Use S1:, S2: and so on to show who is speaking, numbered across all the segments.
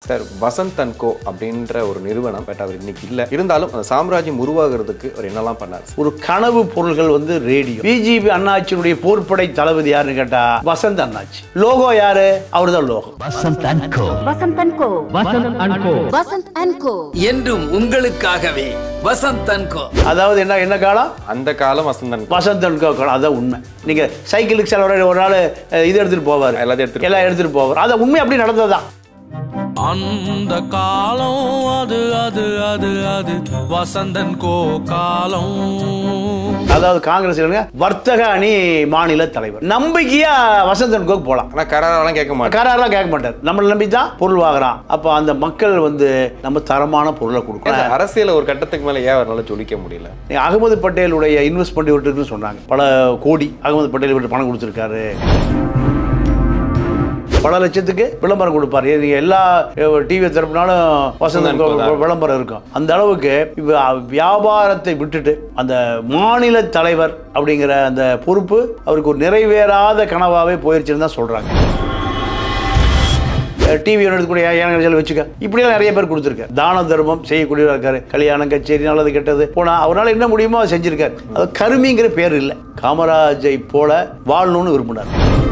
S1: Sir Vasanth and கோ அப்படின்ற ஒரு நிறுவனம் பட் அவர் இன்னைக்கு இல்லை இருந்தாலும் அந்த சாம்ராஜ்யம் உருவாகிறதுக்கு அவர் என்னெல்லாம் பண்ணார்
S2: ஒரு கனவு பொருள்கள் வந்து ரேடியோ பிஜிபி அண்ணாச்சியுடைய போர்ப்படை தளபதி யாருன்னு கேட்டா வசந்த் அண்ணாச்சி லோகோ யாரு அவர்தான் logo
S3: Vasant and Co.
S4: Vasant and Co
S3: Vasant and Co.
S4: Vasant and Co
S5: என்றும் உங்களுக்காகவே வசந்த் அன்கோ
S2: அதாவது என்ன என்ன காலம்
S1: அந்த காலம் Vasant and
S2: Vasant and Co காலம் அதான் உண்மை நீங்க சைக்கிளுக்கு சில ஒரு ஒரு நாள் அஹ், இது எடுத்துட்டு போவார்
S1: எல்லாத்தையும் எடுத்துட்டு
S2: எல்லாம் எடுத்துட்டு போவார் அது உண்மை அப்படி நடந்ததுதான்
S6: அந்த காலம் அது அது அது அது வசந்தன் கோ காலம்
S2: அதாவது காங்கிரஸ் இல்லைங்க, வர்த்தக அணி மாநில தலைவர் நம்பிக்கையா வசந்த் அண்ட் கோக்கு போலாம்
S1: ஆனால் கராரெல்லாம் கேட்க மாட்டார்
S2: காரெல்லாம் கேட்க மாட்டார் நம்மளை நம்பி தான் பொருள் வாங்குறான் அப்போ அந்த மக்கள் வந்து நம்ம தரமான பொருளை கொடுக்கணும்
S1: இந்த அரசியல் ஒரு கட்டத்துக்கு மேலே ஏன் அவரால் ஜொலிக்க முடியல
S2: நீங்க அகமது பட்டேலுடைய இன்வெஸ்ட்மெண்ட் விட்டுருக்குன்னு சொன்னாங்க பல கோடி அகமது பட்டேல் விட்டு பணம் கொடுத்துருக்காரு பல லட்சத்துக்கு விளம்பரம் கொடுப்பாரு நீங்க எல்லா டிவி திறப்பினாலும் வசந்தம்
S1: தான்.
S2: விளம்பரம் இருக்கும் அந்த அளவுக்கு இவ- வியாபாரத்தை விட்டுட்டு அந்த மாநில தலைவர் அப்படிங்கிற அந்த பொறுப்பு அவருக்கு ஒரு நிறைவேறாத கனவாவே போயிருச்சுன்னு தான் சொல்றாங்க டிவி எடுக்கக்கூடிய ஏனங்கள் வச்சுக்க இப்படியெல்லாம் நிறைய பேர் கொடுத்துருக்காரு தான தர்மம் செய்யக்கூடியவராக இருக்காரு கல்யாணம் கச்சேரி நல்லது கெட்டது போனா அவரால் என்ன முடியுமோ அதை செஞ்சிருக்காரு அது கருமிங்கிற பேர் இல்லை காமராஜை போல வாழணும்னு விரும்பினார்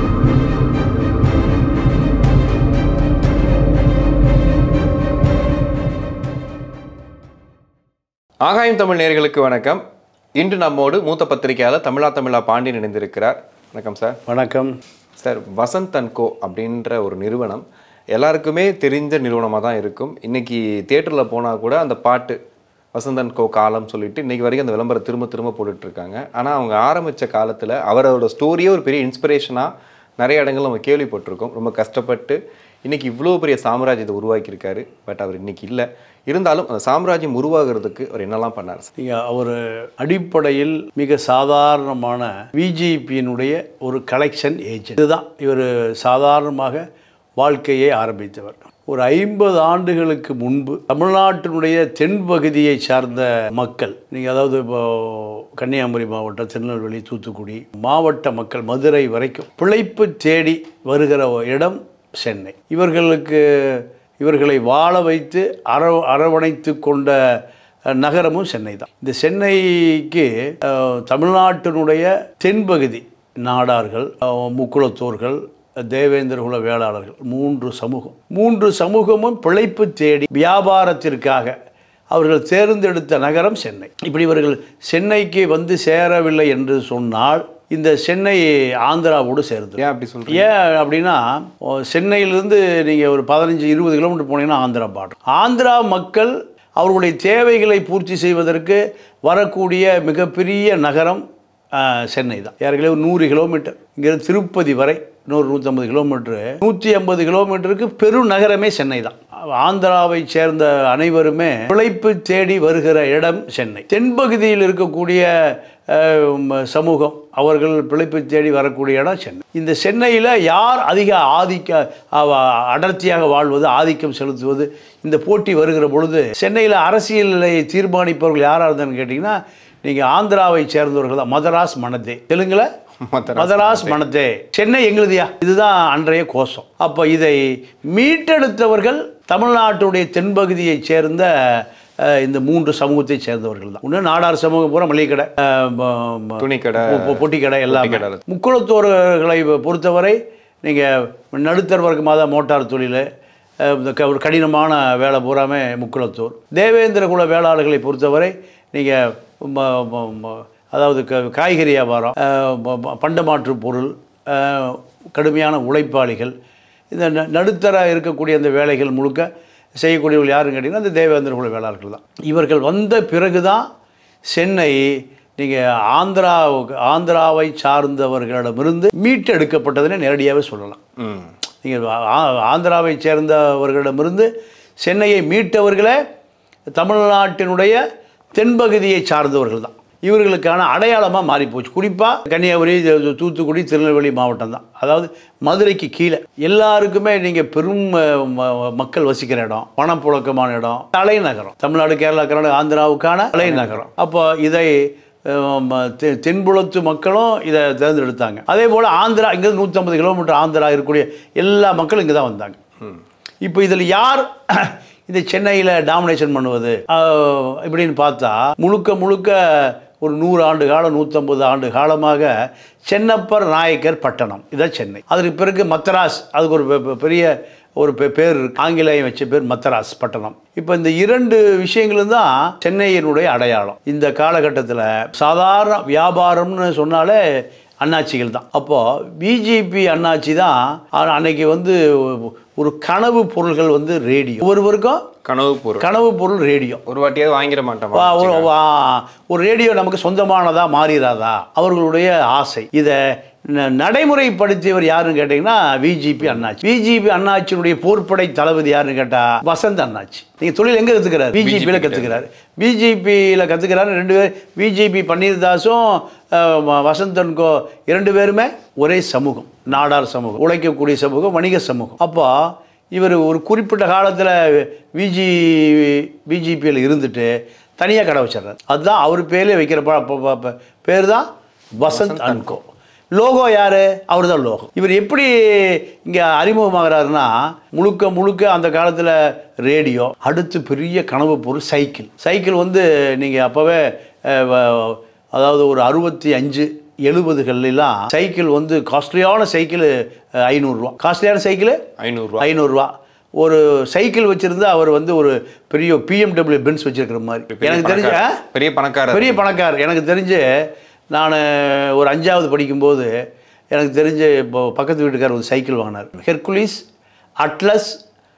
S1: ஆகாயம் தமிழ் நேயர்களுக்கு வணக்கம் இன்று நம்மோடு மூத்த பத்திரிகையாளர் தமிழா தமிழா பாண்டியன் இணைந்திருக்கிறார் வணக்கம் சார்
S2: வணக்கம்
S1: சார் வசந்த் அண்ட் கோ அப்படின்ற ஒரு நிறுவனம் எல்லாருக்குமே தெரிஞ்ச நிறுவனமாக தான் இருக்கும் இன்னைக்கு தியேட்டரில் போனால் கூட அந்த பாட்டு வசந்த் அண்ட் கோ காலம் சொல்லிட்டு இன்னைக்கு வரைக்கும் அந்த விளம்பரம் திரும்ப திரும்ப போட்டுட்டு இருக்காங்க ஆனால் அவங்க ஆரம்பித்த காலத்தில் அவரோட ஸ்டோரியே ஒரு பெரிய இன்ஸ்பிரேஷனாக நிறைய இடங்கள் நம்ம கேள்விப்பட்டிருக்கோம் ரொம்ப கஷ்டப்பட்டு இன்னைக்கு இவ்வளோ பெரிய சாம்ராஜ்யத்தை உருவாக்கியிருக்காரு பட் அவர் இன்னைக்கு இல்லை இருந்தாலும் அந்த சாம்ராஜ்யம் உருவாகிறதுக்கு அவர் என்னெல்லாம் பண்ணார் சார்
S2: நீங்க அவர் அடிப்படையில் மிக சாதாரணமான பிஜேபியினுடைய ஒரு கலெக்ஷன் ஏஜென்ட் இதுதான் இவர் சாதாரணமாக வாழ்க்கையை ஆரம்பித்தவர் ஒரு ஐம்பது ஆண்டுகளுக்கு முன்பு தமிழ்நாட்டினுடைய தென்பகுதியை சார்ந்த மக்கள் நீங்கள் அதாவது இப்போ கன்னியாகுமரி மாவட்டம் திருநெல்வேலி தூத்துக்குடி மாவட்ட மக்கள் மதுரை வரைக்கும் பிழைப்பு தேடி வருகிற இடம் சென்னை இவர்களுக்கு இவர்களை வாழ வைத்து அர அரவணைத்து கொண்ட அஹ், நகரமும் சென்னை தான் இந்த சென்னைக்கு அஹ், தமிழ்நாட்டினுடைய தென்பகுதி நாடார்கள் அஹ், முக்குளத்தோர்கள் தேவேந்திர குல வேளாளர்கள் மூன்று சமூகம் மூன்று சமூகமும் பிழைப்பு தேடி வியாபாரத்திற்காக அவர்கள் தேர்ந்தெடுத்த நகரம் சென்னை இப்படி இவர்கள் சென்னைக்கு வந்து சேரவில்லை என்று சொன்னால் இந்த சென்னை ஆந்திராவோடு சேர்ந்து
S1: ஏன் அப்படி சொல்றீங்க
S2: ஏன் அப்படின்னா ஓ, சென்னையிலிருந்து நீங்கள் ஒரு பதினஞ்சு இருபது கிலோமீட்டர் போனீங்கன்னா ஆந்திரா பாட்டும் ஆந்திரா மக்கள் அவர்களுடைய தேவைகளை பூர்த்தி செய்வதற்கு வரக்கூடிய மிகப்பெரிய நகரம் ஆ, சென்னை தான் ஏற்கனவே ஒரு நூறு கிலோமீட்டர் இங்கிருந்து திருப்பதி வரை நூறு நூற்றம்பது கிலோமீட்டரு நூற்றி ஐம்பது கிலோமீட்டருக்கு பெருநகரமே சென்னை தான் ஆந்திராவை சேர்ந்த அனைவருமே பிழைப்பு தேடி வருகிற இடம் சென்னை தென்பகுதியில் இருக்கக்கூடிய அஹ், ம- சமூகம் அவர்கள் பிழைப்பு தேடி வரக்கூடிய இடம் சென்னை இந்த சென்னையில் யார் அதிக ஆதிக்க அவ- அடர்த்தியாக வாழ்வது ஆதிக்கம் செலுத்துவது இந்த போட்டி வருகிற பொழுது சென்னையில் அரசியலை தீர்மானிப்பவர்கள் யாராக இருந்தான்னு கேட்டிங்கன்னா நீங்கள் ஆந்திராவை சேர்ந்தவர்கள் தான் மதராஸ் மனதே தெலுங்குல
S1: மதராஸ்
S2: மதராஸ் மனதே சென்னை எங்களுதியா இதுதான் அன்றைய கோஷம் அப்போ இதை மீட்டெடுத்தவர்கள் தமிழ்நாட்டுடைய தென்பகுதியைச் சேர்ந்த அஹ், இந்த மூன்று சமூகத்தை சேர்ந்தவர்கள் தான் ஒன்று நாடார் சமூகம் பூரா மளிகை கடை அஹ், ம- ம-
S1: துணிக்கடை,
S2: பொ- பொ- பொட்டி கடை எல்லாமே
S1: கடை.
S2: முக்குளத்தோர்களை பொறுத்தவரை நீங்கள் நடுத்தர வர்க்கமாக மோட்டார் தொழில் அஹ், இந்த க- ஒரு கடினமான வேலை பூராமே முக்குளத்தூர் தேவேந்திர குல வேளாளர்களை பொறுத்தவரை நீங்கள் அதாவது க காய்கறி வியாபாரம் அஹ், ப- ப- பண்டமாற்று பொருள் அஹ், கடுமையான உழைப்பாளிகள் இந்த ந- நடுத்தர இருக்கக்கூடிய அந்த வேலைகள் முழுக்க செய்யக்கூடியவர்கள் யாருன்னு கேட்டிங்கன்னா அந்த தேவேந்திர குல வேளாளர்கள் தான் இவர்கள் வந்த பிறகு தான் சென்னை நீங்கள் ஆந்திராவுக்கு ஆந்திராவை சார்ந்தவர்களிடமிருந்து மீட்டெடுக்கப்பட்டதுன்னு நேரடியாகவே சொல்லலாம்
S1: ம்
S2: நீங்கள் ஆந்திராவை சேர்ந்தவர்களிடமிருந்து சென்னையை மீட்டவர்களே தமிழ்நாட்டினுடைய தென்பகுதியை சார்ந்தவர்கள் தான் இவர்களுக்கான அடையாளமாக மாறிப்போச்சு குறிப்பாக கன்னியாகுமரி இது தூத்துக்குடி திருநெல்வேலி மாவட்டம் தான் அதாவது மதுரைக்கு கீழே எல்லாருக்குமே நீங்கள் பெரும் அஹ், ம- மக்கள் வசிக்கிற இடம் பணப்புழக்கமான இடம் தலைநகரம் தமிழ்நாடு கேரளா கர்நாடகா ஆந்திராவுக்கான தலைநகரம் அப்போ இதை அஹ், ம- தெ- தென்புலத்து மக்களும் இதை தேர்ந்தெடுத்தாங்க அதே போல் ஆந்திரா இங்கேருந்து நூற்றம்பது கிலோமீட்டர் ஆந்திரா இருக்கக்கூடிய எல்லா மக்களும் இங்கே தான் வந்தாங்க இப்போ இதில் யார் இந்த சென்னையில் டாமினேஷன் பண்ணுவது ஆஹ், இப்படின்னு பார்த்தா முழுக்க முழுக்க ஒரு நூறு ஆண்டு காலம் நூற்றம்பது ஆண்டு காலமாக சென்னப்பர் நாயக்கர் பட்டணம் இதான் சென்னை அதற்கு பிறகு மத்தராஸ் அதுக்கு ஒரு பெ- பெ- பெரிய ஒரு பெ- பேர் இருக்கு. ஆங்கிலேயம் வச்ச பேர் மத்தராஸ் பட்டணம் இப்போ இந்த இரண்டு விஷயங்களும் தான் சென்னையினுடைய அடையாளம் இந்த காலகட்டத்தில் சாதாரண வியாபாரம்னு சொன்னாலே அண்ணாச்சிகள் தான் அப்போ பிஜேபி அண்ணாச்சி தான் ஆனா அன்னைக்கு வந்து ஒரு கனவு பொருள்கள் வந்து ரேடியோ ஒவ்வொருவருக்கும்
S1: கனவு பொருள்
S2: கனவு பொருள் ரேடியோ
S1: ஒரு வாட்டியாவது வாங்கிட மாட்டோம்
S2: வா, ஒரு வா- ஒரு ரேடியோ நமக்கு சொந்தமானதா மாறிடாதா அவர்களுடைய ஆசை இதை ந- நடைமுறைப்படுத்தியவர் யாருன்னு கேட்டிங்கன்னா விஜிபி அண்ணாச்சி விஜிபி அண்ணாச்சியினுடைய போர்ப்படை தளபதி யாருன்னு கேட்டா வசந்த் அண்ணாச்சி நீங்க தொழில் எங்க கத்துக்கிறாரு பிஜேபியில் கத்துக்கிறாரு பிஜேபியில் கத்துக்கிறாரு ரெண்டு பேர் பிஜேபி பன்னீர்தாஸும் அஹ், வ- வசந்தன் கோ இரண்டு பேருமே ஒரே சமூகம் நாடார் சமூகம் உழைக்கக்கூடிய சமூகம் வணிக சமூகம் அப்போ இவர் ஒரு குறிப்பிட்ட காலத்தில் பிஜி பிஜேபியில் இருந்துட்டு தனியாக கடை வச்சிடுறாரு அதுதான் அவர் பேர்லேயே வைக்கிற ப- ப- ப- ப- பேர் தான் வசந்த் அன்கோ லோகோ யாரு அவர் தான் லோகோ இவர் எப்படி இங்கே அறிமுகமாகிறாருன்னா முழுக்க முழுக்க அந்த காலத்தில் ரேடியோ அடுத்து பெரிய கனவு பொருள் சைக்கிள் சைக்கிள் வந்து நீங்கள் அப்போவே அஹ், வ- அதாவது ஒரு அறுபத்தி அஞ்சு எழுபதுகள்லாம் சைக்கிள் வந்து காஸ்ட்லியான சைக்கிள் ஐநூறுரூவா காஸ்ட்லியான சைக்கிள்
S1: ஐநூறுரூவா
S2: ஐநூறுரூவா ஒரு சைக்கிள் வச்சிருந்தா அவர் வந்து ஒரு பெரிய பிஎம்டபிள்யூ பென்ஸ் வச்சிருக்கிற மாதிரி எனக்கு தெரிஞ்ச
S1: பெரிய பணக்காரர்
S2: பெரிய பணக்காரர் எனக்கு தெரிஞ்சு நான் ஒரு அஞ்சாவது படிக்கும்போது எனக்கு தெரிஞ்சு இப்போ பக்கத்து வீட்டுக்காரர் ஒரு சைக்கிள் வாங்கினார் ஹெர்குலிஸ் அட்லஸ்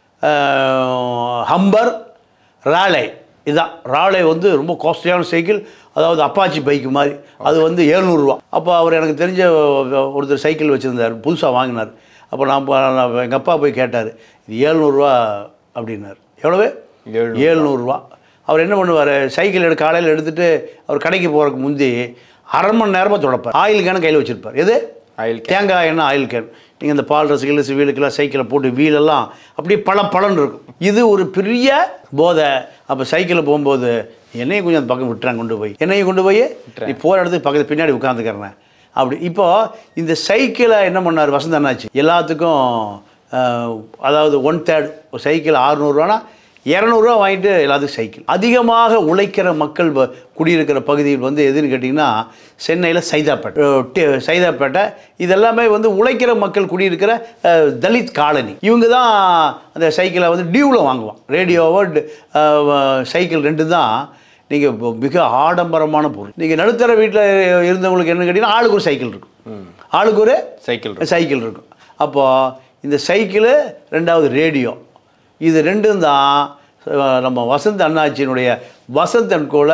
S2: ஹம்பர் ராலே இதான் ராலே வந்து ரொம்ப காஸ்ட்லியான சைக்கிள் அதாவது அப்பாச்சி பைக் மாதிரி அது வந்து ஏழ்நூறுரூவா அப்போ அவர் எனக்கு தெரிஞ்ச ஒருத்தர் சைக்கிள் வச்சுருந்தார் புதுசாக வாங்கினார் அப்போ நான் எங்கள் அப்பா போய் கேட்டார் இது ஏழ்நூறுரூவா அப்படின்னார் எவ்வளவு
S1: ஏழ்நூறு.
S2: ஏழ்நூறுரூவா அவர் என்ன பண்ணுவார் சைக்கிள் எடு காலையில் எடுத்துகிட்டு அவர் கடைக்கு போகிறதுக்கு முந்தி அரை மணி நேரமாக தொடப்பார் ஆயில் கேனை கையில் வச்சுருப்பார் எது
S1: ஆயில் கேன்.
S2: தேங்காய் எண்ணெய் ஆயில் கேன் நீங்கள் இந்த பால் ரசிகள் வீலுக்கெல்லாம் சைக்கிளை போட்டு வீலெல்லாம் அப்படியே பல பலன் இருக்கும் இது ஒரு பெரிய போதை அப்போ சைக்கிளில் போகும்போது என்னையும் கொஞ்சம் அந்த பக்கம் விட்டுறாங்க கொண்டு போய் என்னையும் கொண்டு போய் நீ போகிற இடத்துக்கு பக்கத்து பின்னாடி உட்காந்துக்கிறேன் அப்படி இப்போ இந்த சைக்கிளை என்ன பண்ணார் வசந்த அண்ணாச்சி எல்லாத்துக்கும் அஹ், அதாவது ஒன் தேர்ட் சைக்கிள் அறுநூறுவானா இரநூறுவா வாங்கிட்டு எல்லாத்துக்கும் சைக்கிள் அதிகமாக உழைக்கிற மக்கள் வ- குடியிருக்கிற பகுதியில் வந்து எதுன்னு கேட்டிங்கன்னா சென்னையில் சைதாப்பேட்டை அஹ் டி- சைதாப்பேட்டை இதெல்லாமே வந்து உழைக்கிற மக்கள் குடியிருக்கிற அஹ், தலித் காலனி இவங்க தான் அந்த சைக்கிளை வந்து டியூவில் வாங்குவான் ரேடியோவோ டி- அஹ், சைக்கிள் ரெண்டு தான் நீங்கள் மிக ஆடம்பரமான பொருள் நீங்கள் நடுத்தர வீட்டில் இருந்தவங்களுக்கு என்ன கேட்டிங்கன்னா ஆளுக்கு ஒரு சைக்கிள் இருக்கும் ஆளுக்கு ஒரு
S1: சைக்கிள் இருக்கும்.
S2: சைக்கிள் இருக்கும் அப்போது இந்த சைக்கிளு ரெண்டாவது ரேடியோ இது ரெண்டும் தான் அஹ், நம்ம வசந்த் அண்ணாச்சியினுடைய வசந்த் அன்கோல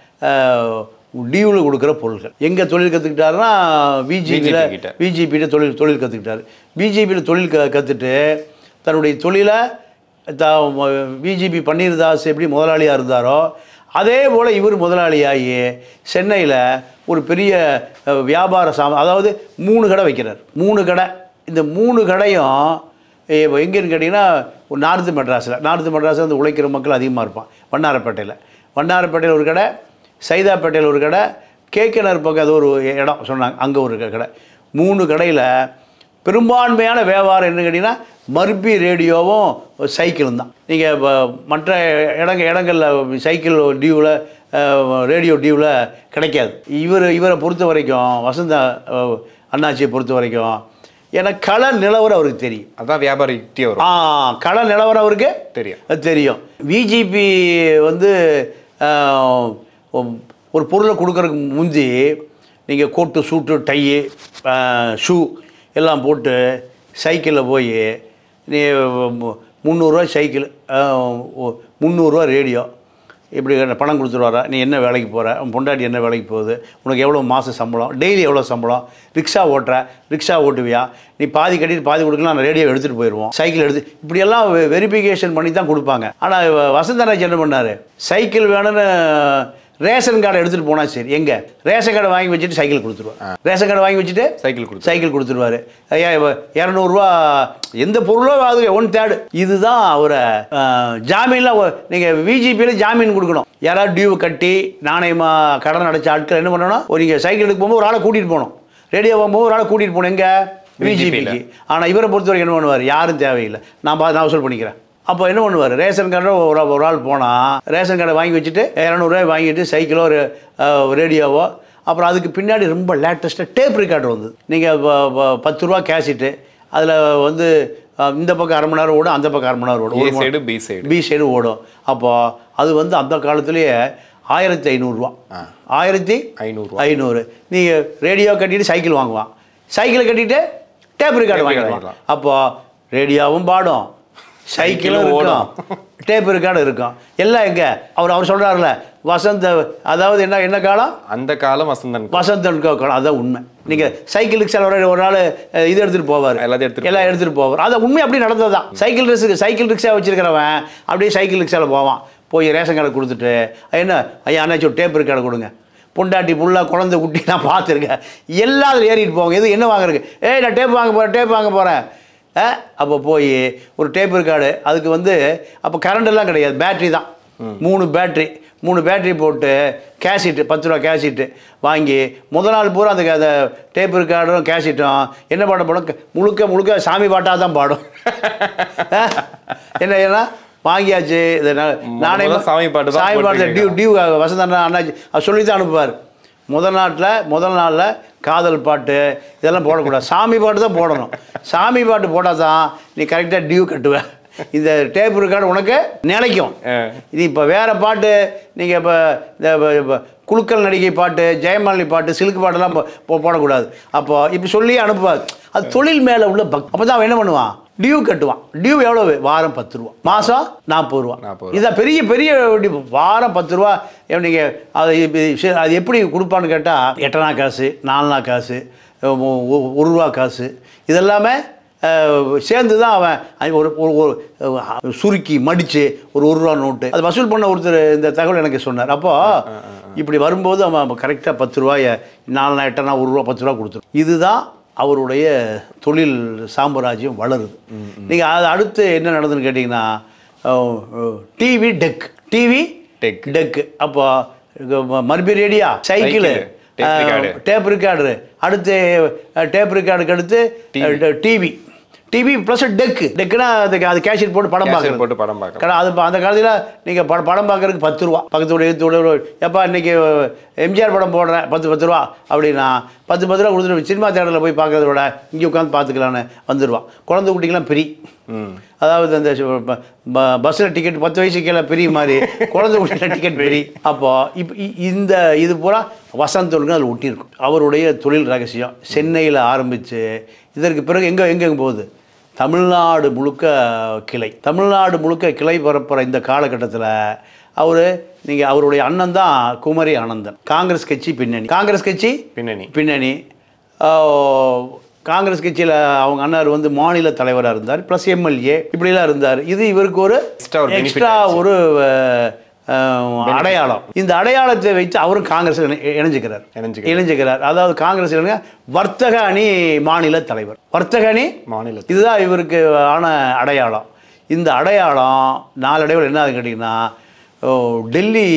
S2: டியூவில் கொடுக்குற பொருட்கள் எங்கே தொழில் கற்றுக்கிட்டாருன்னா பிஜேபியில்
S1: BJP கிட்ட.
S2: பிஜேபியில் தொழில் தொழில் கற்றுக்கிட்டாரு பிஜேபியில் தொழில் க கற்றுட்டு தன்னுடைய தொழிலை த பிஜேபி பன்னீர்தாஸ் எப்படி முதலாளியாக இருந்தாரோ அதே போல் இவர் முதலாளியாகி சென்னையில் ஒரு பெரிய அஹ், வியாபார சாம அதாவது மூணு கடை வைக்கிறார் மூணு கடை இந்த மூணு கடையும் இப்போ எங்கேன்னு கேட்டிங்கன்னா ஒரு நார்த்து மெட்ராஸில் நார்த்து மெட்ராஸில் வந்து உழைக்கிற மக்கள் அதிகமாக இருப்பான் வண்ணாரப்பேட்டையில் வண்ணாரப்பேட்டையில் ஒரு கடை சைதாப்பேட்டையில் ஒரு கடை கேக்கனர் பக்கம் அது ஒரு இடம் சொன்னாங்க அங்கே ஒரு கடை மூணு கடையில் பெரும்பான்மையான வியாபாரம் என்ன கேட்டிங்கன்னா மர்பி ரேடியோவும் சைக்கிளும் தான் நீங்கள் மற்ற இடங்க இடங்களில் சைக்கிள் டியூவில் ரேடியோ டியூவில் கிடைக்காது இவர் இவரை பொறுத்த வரைக்கும் வசந்த அஹ், அண்ணாச்சியை பொறுத்த வரைக்கும் எனக்கு கள நிலவரம் அவருக்கு தெரியும்
S1: அதான் வியாபார யுக்தி வரும்
S2: ஆ கள நிலவரம் அவருக்கு
S1: தெரியும்
S2: அது தெரியும் பிஜேபி வந்து ஆஹ், ஒ- ஒரு பொருளை கொடுக்கறதுக்கு முந்தி நீங்கள் கோட்டு சூட்டு டையு ஷூ எல்லாம் போட்டு சைக்கிளில் போய் நீ மு- முந்நூறுரூவா சைக்கிள் ஆஹ், ஒ- முந்நூறுரூவா ரேடியோ இப்படி பணம் கொடுத்துருவாரா நீ என்ன வேலைக்கு போகிற உன் பொண்டாட்டி என்ன வேலைக்கு போகுது உனக்கு எவ்வளோ மாத சம்பளம் டெய்லி எவ்வளோ சம்பளம் ரிக்ஷா ஓட்டுற ரிக்ஷா ஓட்டுவியா நீ பாதி கட்டிட்டு பாதி கொடுக்கலாம் நான் ரேடியோ எடுத்துகிட்டு போயிடுவோம் சைக்கிள் எடுத்து இப்படியெல்லாம் வெரிஃபிகேஷன் பண்ணி தான் கொடுப்பாங்க ஆனால் வசந்தராஜ் என்ன பண்ணார் சைக்கிள் வேணும்னு ரேஷன் கார்டை எடுத்துகிட்டு போனால் சரி எங்கே ரேஷன் கார்டை வாங்கி வச்சுட்டு சைக்கிள் கொடுத்துருவார் ரேஷன் கார்டை வாங்கி வச்சுட்டு
S1: சைக்கிள் கொடுத்து
S2: சைக்கிள் கொடுத்துருவாரு ஐயா இரநூறுவா எந்த பொருளோ அது ஒன் தேர்டு இதுதான் அவரை அஹ், ஜாமீன்லாம் நீங்கள் விஜிபியில் ஜாமீன் கொடுக்கணும் யாராவது டியூ கட்டி நாணயமாக கடன் அடைச்ச ஆட்கள் என்ன பண்ணணும் ஒரு நீங்கள் சைக்கிள் எடுக்க போகும்போது ஒரு ஆளை கூட்டிகிட்டு போகணும் ரேடியோ போகும்போது ஒரு ஆளை கூட்டிகிட்டு போகணும் எங்கே பிஜேபிக்கு ஆனால் இவரை பொறுத்த வரைக்கும் என்ன பண்ணுவார் யாரும் தேவையில்லை நான் பா நான் வசூல் பண்ணிக்கிறேன் அப்போ என்ன பண்ணுவார் ரேஷன் கார்டு ஒரு ஒரு ஆள் போனால் ரேஷன் கார்டை வாங்கி வச்சுட்டு இரநூறுவாய் வாங்கிட்டு சைக்கிளோ ஒரு அஹ், ரேடியோவோ அப்புறம் அதுக்கு பின்னாடி ரொம்ப லேட்டஸ்ட்டாக டேப் ரெக்கார்டு வந்தது நீங்கள் பத்து ரூபா கேஷிட்டு அதில் வந்து அஹ், இந்த பக்கம் அரை மணி நேரம் ஓடும் அந்த பக்கம் அரை மணி நேரம் ஓடும்
S1: ஏ
S2: ஒரு மணி-
S1: side B side
S2: B side ஓடும் அப்போ அது வந்து அந்த காலத்துலேயே ஆயிரத்தி ஐநூறுரூவா ஆயிரத்தி
S1: ஐநூறுரூவா
S2: ஐநூறு நீங்கள் ரேடியோ கட்டிட்டு சைக்கிள் வாங்குவான் சைக்கிளை கட்டிட்டு டேப் ரெக்கார்டு
S1: Tape recorder
S2: வாங்கிடுவான்
S1: வாங்கலாம்.
S2: அப்போ ரேடியோவும் பாடும் சைக்கிளும்
S1: சைக்கிளும்
S2: இருக்கும் டேப் ரெக்கார்டு இருக்கும் எல்லாம் எங்க அவர் அவர் சொல்றாருல வசந்த அதாவது என்ன என்ன காலம்
S1: அந்த காலம் வசந்தன்
S2: வசந்தன் கோ காலம் அதான் உண்மை நீங்க சைக்கிளுக்கு சில ஒரு ஒரு நாள் இது எடுத்துட்டு போவார்
S1: எல்லாத்தையும் எடுத்துட்டு
S2: எல்லாம் எடுத்துட்டு போவார் அது உண்மை அப்படி நடந்ததுதான் சைக்கிள் ரிக்ஸ் சைக்கிள் ரிக்ஷா வச்சிருக்கிறவன் அப்படியே சைக்கிள் ரிக்ஷாவில் போவான் போய் ரேஷன் கார்டு கொடுத்துட்டு என்ன ஐயா அண்ணாச்சி ஒரு டேப் ரெக்கார்டு கொடுங்க பொண்டாட்டி புள்ள குழந்தை குட்டி நான் பார்த்துருக்கேன் எல்லாத்துலையும் ஏறிட்டு போவாங்க எது என்ன வாங்குறதுக்கு ஏய் நான் டேப் வாங்க போகிறேன் டேப் வாங்க போகிறேன் அப்போ போய் ஒரு டேப் ரெக்கார்டு அதுக்கு வந்து அப்போ கரண்ட் எல்லாம் கிடையாது பேட்ரி தான் மூணு பேட்ரி மூணு பேட்டரி போட்டு கேஷீட்டு பத்து ரூபா கேஷீட்டு வாங்கி முதல் நாள் பூரா அந்த அந்த டேப் ரெக்கார்டும் கேஷீட்டும் என்ன பாட பாடும் முழுக்க முழுக்க சாமி பாட்டாக தான் பாடும் அஹ், என்ன ஏன்னா வாங்கியாச்சு இது நா- நானே
S1: முதல்ல சாமி பாட்டு தான்
S2: சாமி பாட்டு டியூ டியூ வசந்த அண்ணா அண்ணாச்சி அவர் சொல்லி தான் அனுப்புவார் முதல் நாட்டில் முதல் நாளில் காதல் பாட்டு இதெல்லாம் போடக்கூடாது சாமி பாட்டு தான் போடணும் சாமி பாட்டு போட்டால் தான் நீ கரெக்டாக டியூ கட்டுவ இந்த டேப் ரெக்கார்டு உனக்கு நிலைக்கும் இது இப்போ வேற பாட்டு நீங்கள் இப்போ இந்த இப்ப- இப்ப குலுக்கல் நடிகை பாட்டு ஜெயமாலினி பாட்டு சிலுக்கு பாட்டெல்லாம் போ- போ- போடக்கூடாது அப்போ இப்படி சொல்லி அனுப்புவார் அது தொழில் மேலே உள்ள பக் அப்போ தான் அவன் என்ன பண்ணுவான் டியூ கட்டுவான் டியூ எவ்வளவு வாரம் பத்து ரூபா மாதம் நாற்பது ரூபா
S1: நாற்பது ரூபா.
S2: இதான் பெரிய பெரிய due. வாரம் பத்து ரூபா நீங்கள் அது இப்ப- சரி, அது எப்படி கொடுப்பான்னு கேட்டால் எட்டனா காசு நாலனா காசு ஒ- ஒ- ஒரு ரூபா காசு இதெல்லாமே அஹ், சேர்ந்து தான் அவன் அவன் ஒரு ஒரு ஒரு, அஹ், சுருக்கி மடித்து ஒரு ஒரு ரூபா நோட்டு அது வசூல் பண்ண ஒருத்தர் இந்த தகவல் எனக்கு சொன்னார் அப்போ இப்படி வரும்போது அவன் கரெக்டாக பத்து ரூபாய நாலனா எட்டனா ஒரு ரூபா பத்து ரூபா கொடுத்துரும் இதுதான் அவருடைய தொழில் சாம்ராஜ்யம் வளருது நீங்கள் அது அடுத்து என்ன நடந்ததுன்னு கேட்டிங்கன்னா TV deck TV
S1: Deck.
S2: Deck அப்போ மறுபடி radio cycle
S1: Cycle, tape recorder.
S2: Tape record அடுத்து டேப் ரெக்கார்டுக்கு அடுத்து டிவி டிவி ப்ளஸ் டெக்கு டெக்குனா அதுக்கு அது கேஷிட் போட்டு படம்
S1: Cassette
S2: பார்க்குறது
S1: போட்டு படம் பார்க்கலாம்.
S2: கடை அது ப- அந்த காலத்தில் நீங்கள் படம் படம் பார்க்கறதுக்கு பத்து ரூபா பக்கத்து வீடு எதிர்த்து வீடு எப்பா இன்னைக்கு எம்ஜிஆர் படம் போடுறேன் பத்து பத்து ரூபா அப்படின்னா பத்து பத்து ரூபா கொடுத்துட்டு சினிமா தேட்டரில் போய் பார்க்கறத விட இங்கே உட்காந்து பார்த்துக்கலான்னு வந்துடுவான் குழந்தை குட்டிக்கெல்லாம் ஃப்ரீ அதாவது அந்த பஸ்ஸில் டிக்கெட் பத்து வயசு கீழே ஃப்ரீ மாதிரி குழந்தை குட்டியில் டிக்கெட் ஃப்ரீ அப்போ இப்போ இந்த இது பூரா வசந்த் ஒழுங்கு அதில் ஒட்டியிருக்கும் அவருடைய தொழில் ரகசியம் சென்னையில் ஆரம்பித்து இதற்கு பிறகு எங்கே எங்கே போகுது தமிழ்நாடு முழுக்க கிளை தமிழ்நாடு முழுக்க கிளை பரப்புகிற இந்த காலகட்டத்தில் அவர் நீங்கள் அவருடைய அண்ணன் தான் குமரி ஆனந்தன் காங்கிரஸ் கட்சி பின்னணி காங்கிரஸ் கட்சி
S1: பின்னணி
S2: பின்னணி ஆஹ், காங்கிரஸ் கட்சியில் அவங்க அண்ணார் வந்து மாநில தலைவராக இருந்தார் ப்ளஸ் எம்எல்ஏ இப்படிலாம் இருந்தார் இது இவருக்கு ஒரு
S1: Extra ஒரு benefit
S2: எக்ஸ்ட்ரா ஒரு அஹ், அஹ், அடையாளம் இந்த அடையாளத்தை வைத்து அவரும் காங்கிரஸ் இணைஞ்சுக்கிறார்
S1: இணைஞ்சுக்கிறார்.
S2: இணைஞ்சுக்கிறார் அதாவது காங்கிரஸ் இல்லைங்க, வர்த்தக அணி மாநில தலைவர் வர்த்தக அணி
S1: மாநில
S2: இதுதான் இவருக்கு ஆன அடையாளம் இந்த அடையாளம் நாளடைவில் என்ன ஆகுதுன்னு கேட்டிங்கன்னா ஓ, டெல்லி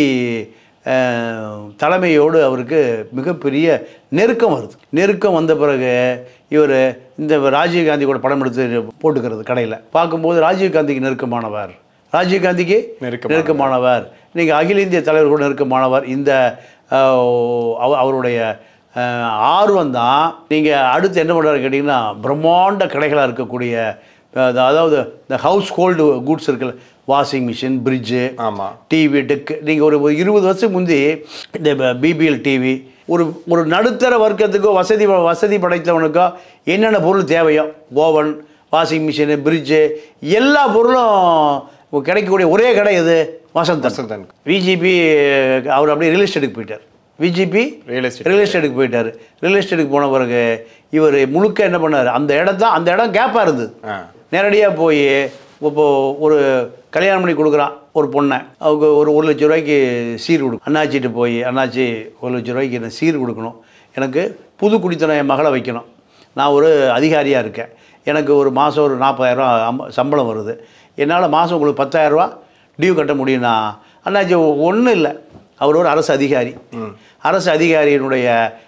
S2: அஹ், தலைமையோடு அவருக்கு மிகப்பெரிய நெருக்கம் வருது நெருக்கம் வந்த பிறகு இவர் இந்த ராஜீவ் காந்தி கூட படம் எடுத்து போட்டுக்கிறது கடையில் பார்க்கும்போது ராஜீவ் காந்திக்கு நெருக்கமானவர் ராஜீவ் காந்திக்கு
S1: நெருக்கமானவர்.
S2: நெருக்கமானவர் நீங்கள் அகில இந்திய தலைவர் கூட நெருக்கமானவர் இந்த அஹ், அவ- அவருடைய அஹ், ஆர்வம் தான் நீங்கள் அடுத்து என்ன பண்ணுறாரு கேட்டிங்கன்னா பிரம்மாண்ட கடைகளாக இருக்கக்கூடிய அஹ், அதாவது இந்த ஹவுஸ் ஹோல்டு குட்ஸ் இருக்குல்ல வாஷிங் மிஷின் ஃப்ரிட்ஜு
S1: ஆமா
S2: டிவி டெக்கு நீங்கள் ஒரு ஒரு இருபது வருஷம் முந்தி இந்த பிபிஎல் டிவி ஒரு ஒரு நடுத்தர வர்க்கத்துக்கோ வசதி வசதி படைத்தவனுக்கோ என்னென்ன பொருள் தேவையோ ஓவன் வாஷிங் மிஷினு ஃப்ரிட்ஜு எல்லா பொருளும் கிடைக்கக்கூடிய ஒரே கடை இது வசந்தன்
S1: வசந்தன்.
S2: விஜிபி அவர் அப்படியே ரியல் எஸ்டேட்டுக்கு போயிட்டார் விஜிபி
S1: Real estate.
S2: ரியல் எஸ்டேட்டுக்கு போயிட்டார் ரியல் எஸ்டேட்டுக்கு போன பிறகு இவர் முழுக்க என்ன பண்ணார் அந்த இடம் தான் அந்த இடம் கேப்பாக இருந்தது
S1: ஆ.
S2: நேரடியாக போய் இப்போ ஒரு கல்யாணம் பண்ணி கொடுக்குறான் ஒரு பொண்ணை அவங்க ஒரு ஒரு லட்ச ரூபாய்க்கு சீர் கொடுக்கும் அண்ணாச்சிட்டு போய் அண்ணாச்சி ஒரு லட்ச ரூபாய்க்கு எனக்கு சீர் கொடுக்கணும் எனக்கு புது குடித்தனம் என் மகளை வைக்கணும் நான் ஒரு அதிகாரியாக இருக்கேன் எனக்கு ஒரு மாதம் ஒரு நாற்பதாயிரம் அம்ப சம்பளம் வருது என்னால் மாதம் உங்களுக்கு பத்தாயிரரூவா டியூ கட்ட முடியும்னா அண்ணாச்சி ஒன்றும் இல்லை அவர் ஒரு அரசு அதிகாரி அரசு அதிகாரியினுடைய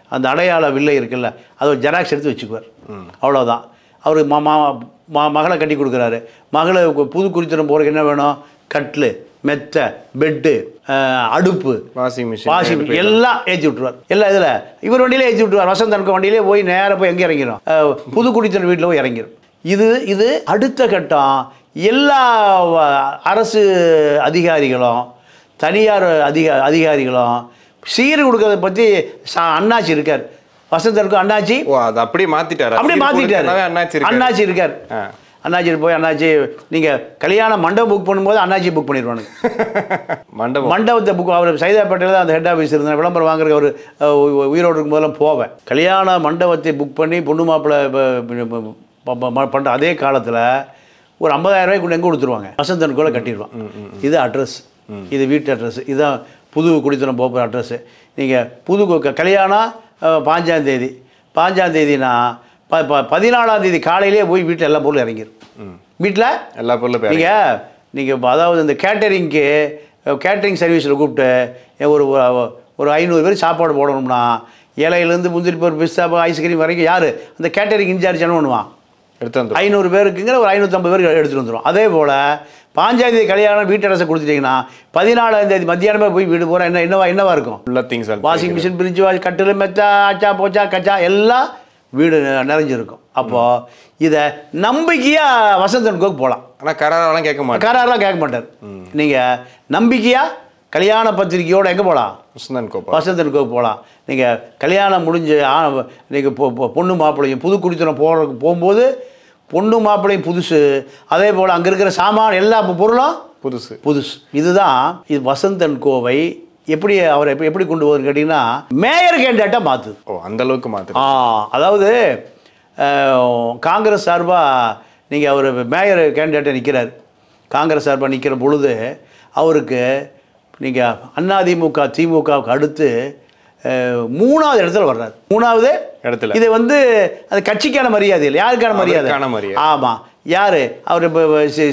S2: அந்த அடையாள வில்லை இருக்குல்ல அதை ஒரு ஜெராக்ஸ் எடுத்து வச்சுக்குவார் அவ்வளோதான் அவர் மா மா மா- மகளை கட்டி கொடுக்குறாரு மகளை கு- புது குறித்திரம் போகிறதுக்கு என்ன வேணும் கட்லு மெத்தை பெட்டு அடுப்பு
S1: வாஷிங் மிஷின்
S2: வாஷிங் எல்லாம் ஏற்றி விட்டுருவார் எல்லாம் இதில் இவர் வண்டியிலே ஏற்றி விட்டுருவார் வசந்தனுக்கு வண்டியிலே போய் நேராக போய் எங்கே இறங்கிடும் அஹ், புது குடித்தன வீட்டில் போய் இறங்கிடும் இது இது அடுத்த கட்டம் எல்லா வ- அரசு அதிகாரிகளும் தனியார் அதிகா அதிகாரிகளும் சீர் கொடுக்கறத பற்றி சா- அண்ணாச்சி இருக்கார் வசந்தனுக்கும் அண்ணாச்சி
S1: ஓ அது அப்படியே மாத்திட்டாரு
S2: அப்படியே மாத்திட்டாரு
S1: அண்ணாச்சி இருக்காரு.
S2: அண்ணாச்சி இருக்கார்
S1: ஆ.
S2: அண்ணாச்சி போய் அண்ணாச்சி நீங்கள் கல்யாண மண்டபம் புக் பண்ணும்போது அண்ணாச்சி புக் பண்ணிடுவானுங்க
S1: மண்டபம்
S2: மண்டபத்தை புக் அவர் சைதாப்பேட்டையில் தான் அந்த ஹெட் ஆஃபீஸ் இருந்தேன் விளம்பரம் வாங்குறதுக்கு அவர் அஹ், உ- உயிரோடு இருக்கும் போதெல்லாம் போவேன் கல்யாண மண்டபத்தை புக் பண்ணி பொண்ணு மாப்பிள்ளை பண்ணுற அதே காலத்தில் ஒரு 50000 ரூபாய்க்கு கொண்டு எங்கே கொடுத்துருவாங்க வசந்தன் கூட கட்டிடுவான் இது அட்ரஸ் இது வீட்டு அட்ரஸ் இதுதான் புது குடித்தனம் போகிற அட்ரஸ் நீங்கள் புது கு- கல்யாணம் அஹ், பாஞ்சாம் தேதி பாஞ்சாம் தேதினா ப ப- பதினாலாம் தேதி காலையிலே போய் வீட்டில் எல்லா பொருளும் இறங்கிடும் வீட்டில்
S1: எல்லா பொருளும் பேர்
S2: நீங்கள் நீங்கள் அதாவது இந்த கேட்டரிங்க்கு கேட்டரிங் சர்வீஸில் கூப்பிட்டு ஏன் ஒரு ஒரு- ஒரு ஐநூறு பேர் சாப்பாடு போடணும்னா இலையிலேருந்து முந்திரி பருப்பு பிஸ்தா ஐஸ்கிரீம் வரைக்கும் யார் அந்த கேட்டரிங் இன்சார்ஜ் என்ன பண்ணுவான்
S1: எடுத்து வந்து
S2: ஐநூறு பேருக்குங்கிற ஒரு ஐநூற்றம்பது பேர் எடுத்துகிட்டு வந்துடும் அதே போல் பாஞ்சாம் தேதி கல்யாணம் வீட்டு அரசை கொடுத்துட்டிங்கன்னா பதினாலாம் தேதி மத்தியானமே போய் வீடு போகிறேன் என்ன என்னவா என்னவா இருக்கும்
S1: உள்ள திங்ஸ்
S2: வாஷிங் மிஷின் பிரிஞ்சு வா கட்டில் மெத்தா ஆச்சா போச்சா கச்சா எல்லாம் வீடு நெ- நிறைஞ்சிருக்கும் அப்போது இதை நம்பிக்கையாக வசந்தன் கோக்கு போகலாம்
S1: ஆனா கராரெல்லாம் கேட்க மாட்டேன்
S2: கராரெலாம் கேட்க மாட்டார் நீங்கள் நம்பிக்கையாக கல்யாண பத்திரிக்கையோட எங்கே போகலாம்
S1: வசந்தன் கோபா
S2: வசந்தன் கோக்கு போகலாம் நீங்கள் கல்யாணம் முடிஞ்சு நீங்கள் பொண்ணு மாப்பிள்ளையும் புது குடித்தனம் போகிறதுக்கு போகும்போது பொண்ணு மாப்பிள்ளையும் புதுசு அதே போல் அங்கே இருக்கிற சாமான் எல்லா பொருளும்
S1: புதுசு
S2: புதுசு இதுதான் இது வசந்தன் கோவை எப்படி அவரை எப்படி எப்படி கொண்டு போகுதுன்னு கேட்டிங்கன்னா மேயர் கேண்டேட்டாக மாற்றுது
S1: ஓ அந்த அளவுக்கு மாத்து
S2: ஆ அதாவது அஹ், காங்கிரஸ் சார்பாக நீங்கள் அவர் மேயர் கேண்டிடேட்டை நிற்கிறார் காங்கிரஸ் சார்பாக நிற்கிற பொழுது அவருக்கு நீங்கள் அதிமுக திமுகவுக்கு அடுத்து அஹ், மூணாவது இடத்துல வர்றாரு மூணாவது
S1: இடத்துல.
S2: இது வந்து அது கட்சிக்கான மரியாதை இல்லை யாருக்கான மரியாதை
S1: அவருக்கான மரியாதை.
S2: ஆமாம் யார் அவர் இப்போ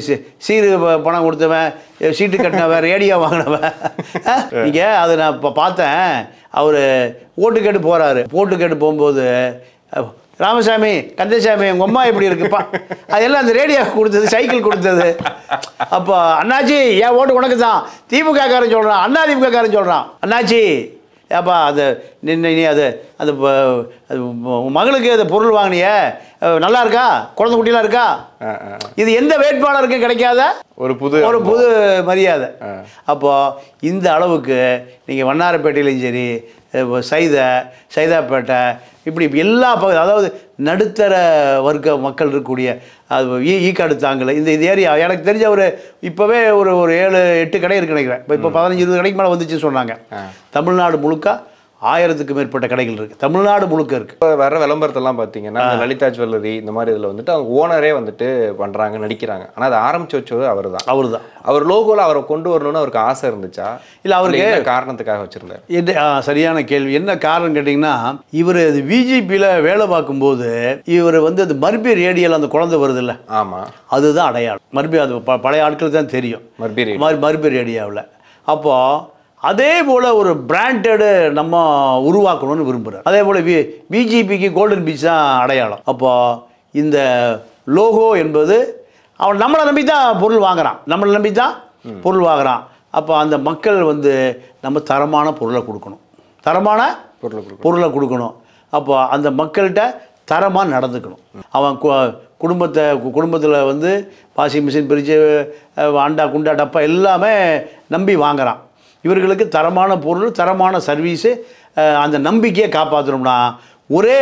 S2: சீரு ப- பணம் கொடுத்தவன் சீட்டு கட்டினவன் ரேடியோ வாங்கினவன் நீங்கள் அதை நான் இப்போ பார்த்தேன் அவர் ஓட்டு கேட்டு போகிறாரு ஓட்டு கேட்டு போகும்போது அஹ், ராமசாமி கந்தசாமி உங்கள் அம்மா எப்படி இருக்குப்பா அதெல்லாம் அந்த ரேடியோ கொடுத்தது சைக்கிள் கொடுத்தது அப்போ அண்ணாச்சி என் ஓட்டு உனக்கு தான் திமுக காரன் சொல்கிறான் அண்ணா திமுக காரன் சொல்கிறான் அண்ணாச்சி ஏப்பா அது நீ நீ நீ அது அது ப- அது உன் மகளுக்கு அது பொருள் வாங்கினியே அஹ் நல்லா இருக்கா குழந்தை குட்டிலாம் இருக்கா
S1: ஆ, ஆ, ஆ.
S2: இது எந்த வேட்பாளருக்கும் கிடைக்காத
S1: ஒரு புது
S2: ஒரு புது மரியாதை
S1: ஆ.
S2: அப்போ இந்த அளவுக்கு நீங்கள் வண்ணாரப்பேட்டையிலையும் சரி அஹ் சைத சைதாப்பேட்டை இப்படி எல்லா பகுதி அதாவது நடுத்தர வர்க்க மக்கள் இருக்கக்கூடிய அது ஈ ஈக்காடு தாங்கல இந்த இது ஏரியா எனக்கு தெரிஞ்ச ஒரு இப்போவே ஒரு ஒரு ஏழு எட்டு கடை இருக்கு நினைக்கிறேன் இப்போ இப்போ பதினஞ்சு இருபது கடைக்கு மேலே வந்துச்சுன்னு சொன்னாங்க தமிழ்நாடு முழுக்க ஆயிரத்துக்கு மேற்பட்ட கடைகள் இருக்குது தமிழ்நாடு முழுக்க இருக்குது
S1: இப்போ வர விளம்பரத்தெல்லாம் பார்த்தீங்கன்னா இந்த லலிதா ஜுவல்லரி இந்த மாதிரி இதில் வந்துட்டு அவங்க ஓனரே வந்துட்டு பண்றாங்க நடிக்கிறாங்க ஆனா அதை ஆரம்பிச்சு வச்சது அவர் தான்
S2: அவர் தான்
S1: அவர் லோகோல அவரை கொண்டு வரணும்னு அவருக்கு ஆசை இருந்துச்சா
S2: இல்ல, அவருக்கு-
S1: இல்ல என்ன காரணத்துக்காக வச்சிருந்தாரு
S2: என்ன ஆ, சரியான கேள்வி என்ன காரணம் கேட்டிங்கன்னா இவர் அது பிஜேபியில் வேலை பார்க்கும்போது இவர் வந்து அது மர்பி ரேடியல் அந்த குழந்தை வருதுல்ல
S1: ஆமா
S2: அதுதான் அடையாளம் மறுபடியும் அது ப- பழைய ஆட்களுக்கு தான் தெரியும்
S1: மர்பி ரேடியோ.
S2: மறு மறுபடி ரேடியோவில் அப்போது அதே போல் ஒரு பிராண்டடு நம்ம உருவாக்கணும்னு விரும்புகிறார் அதே போல் வி பிஜேபிக்கு கோல்டன் பீச் தான் அடையாளம் அப்போது இந்த லோகோ என்பது அவன் நம்மளை நம்பி தான் பொருள் வாங்குறான் நம்மளை நம்பி தான் பொருள் வாங்குறான் அப்போ அந்த மக்கள் வந்து நம்ம தரமான பொருளை கொடுக்கணும் தரமான
S1: பொருளை கொடுக்கணும்.
S2: பொருளை கொடுக்கணும் அப்போ அந்த மக்கள்கிட்ட தரமாக நடந்துக்கணும் அவன் கு- குடும்பத்தை குடும்பத்தில் வந்து வாஷிங் மிஷின் பிரித்து அண்டா குண்டா டப்பா எல்லாமே நம்பி வாங்குறான் இவர்களுக்கு தரமான பொருள் தரமான சர்வீஸு அந்த நம்பிக்கையை காப்பாற்றணும்னா ஒரே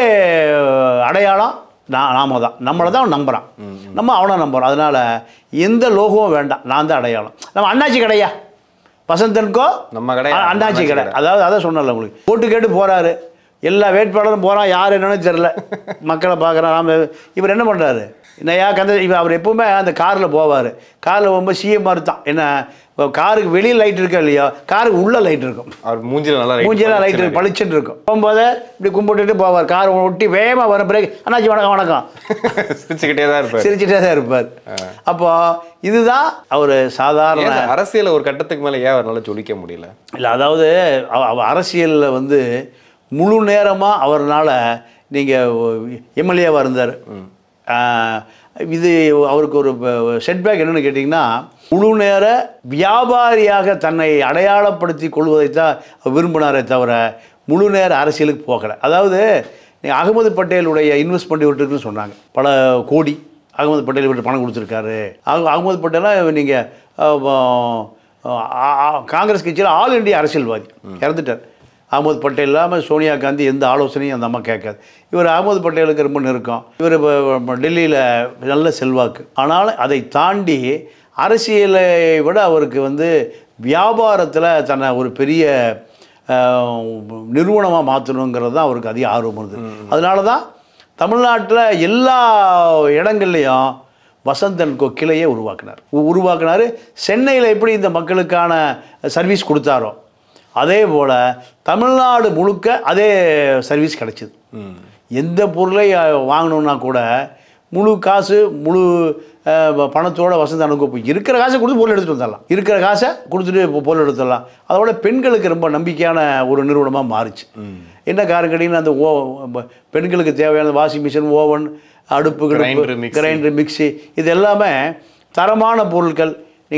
S2: அடையாளம் நான் நாம தான் நம்மளை தான் அவன் நம்புகிறான் நம்ம அவனை நம்புகிறோம் அதனால் எந்த லோகமும் வேண்டாம் நான் தான் அடையாளம் நம்ம அண்ணாச்சி கடையா வசந்தன்கோ
S1: நம்ம கடை,
S2: அ- அண்ணாச்சி
S1: அண்ணாச்சி
S2: கடை
S1: கடை.
S2: அதாவது அதான் சொன்னல உங்களுக்கு ஓட்டு கேட்டு போகிறாரு எல்லா வேட்பாளரும் போகிறான் யார் என்னன்னு தெரில மக்களை பார்க்குறான் நாம இவர் என்ன பண்ணுறாரு என்னையா கந்த இவர் அவர் எப்பவுமே அந்த காரில் போவார் காரில் போகும்போது சிஎம்ஆர் தான் என்ன இப்போ காருக்கு வெளியே லைட் இருக்கா இல்லையா காருக்கு உள்ள லைட் இருக்கும்
S1: அவர் மூஞ்சில நல்லா light
S2: மூஞ்சியெல்லாம் லைட்
S1: பளிச்சுன்னு
S2: பளிச்சுன்னு இருக்கும் போகும்போது இப்படி கும்பிட்டுட்டு போவார் கார் ஒட்டி வேகமாக வர பிறகு அண்ணாச்சி வணக்கம் வணக்கம்
S1: சிரிச்சுக்கிட்டே தான் இருப்பாரு
S2: சிரிச்சிட்டே தான் இருப்பார் அப்போ இதுதான் அவர் சாதாரண
S1: ஏன் அரசியல ஒரு கட்டத்துக்கு மேல ஏன் அவரால் ஜொலிக்க முடியல
S2: இல்லை அதாவது அவ- அவ அரசியலில் வந்து முழு நேரமாக அவர்னால நீங்கள் எம்எல்ஏவாக இருந்தார் இது அவருக்கு ஒரு செட்பேக் என்னன்னு கேட்டிங்கன்னா முழு நேர வியாபாரியாக தன்னை அடையாளப்படுத்தி கொள்வதை தான் விரும்பினாரே தவிர முழு நேர அரசியலுக்கு போகலை அதாவது நீங்க அகமது பட்டேலுடைய இன்வெஸ்ட்மெண்ட் விட்டுருக்குன்னு சொன்னாங்க பல கோடி அகமது பட்டேல் விட்டு பணம் கொடுத்துருக்காரு அக- அகமது பட்டேலாம் நீங்கள் காங்கிரஸ் கட்சியில் ஆல் இந்தியா அரசியல்வாதி இறந்துட்டார் அகமது பட்டேல் இல்லாமல் சோனியா காந்தி எந்த ஆலோசனையும் அந்த அம்மா கேட்காது இவர் அகமது பட்டேலுக்கு ரொம்ப நெருக்கம் இவர் இப்போ டெல்லியில் நல்ல செல்வாக்கு ஆனால் அதை தாண்டி அரசியலை விட அவருக்கு வந்து வியாபாரத்தில் தன்னை ஒரு பெரிய நிறுவனமாக மாற்றணுங்கிறது தான் அவருக்கு அதிக ஆர்வம் இருந்தது அதனால தான் தமிழ்நாட்டில் எல்லா இடங்கள்லையும் வசந்தன் கோ கிளையை உருவாக்கினார் உ- உருவாக்கினார் சென்னையில் எப்படி இந்த மக்களுக்கான சர்வீஸ் கொடுத்தாரோ அதே போல் தமிழ்நாடு முழுக்க அதே சர்வீஸ் கிடைச்சிது எந்த பொருளை அஹ், வாங்கணுன்னா கூட முழு காசு முழு அஹ், ப- பணத்தோட வசந்த அனுகூப்பு இருக்கிற காசை கொடுத்து பொருள் எடுத்துகிட்டு வந்துடலாம் இருக்கிற காசை கொடுத்துட்டு பொ- பொருள் எடுத்துடலாம் அதோட பெண்களுக்கு ரொம்ப நம்பிக்கையான ஒரு நிறுவனமாக மாறுச்சு என்ன காரணம் கேட்டிங்கன்னா அந்த ஓ ப- பெண்களுக்கு தேவையான வாஷிங் மிஷின் ஓவன் அடுப்பு
S1: Grinder, mixie.
S2: கிரைண்டர் மிக்ஸி இது எல்லாமே தரமான பொருட்கள்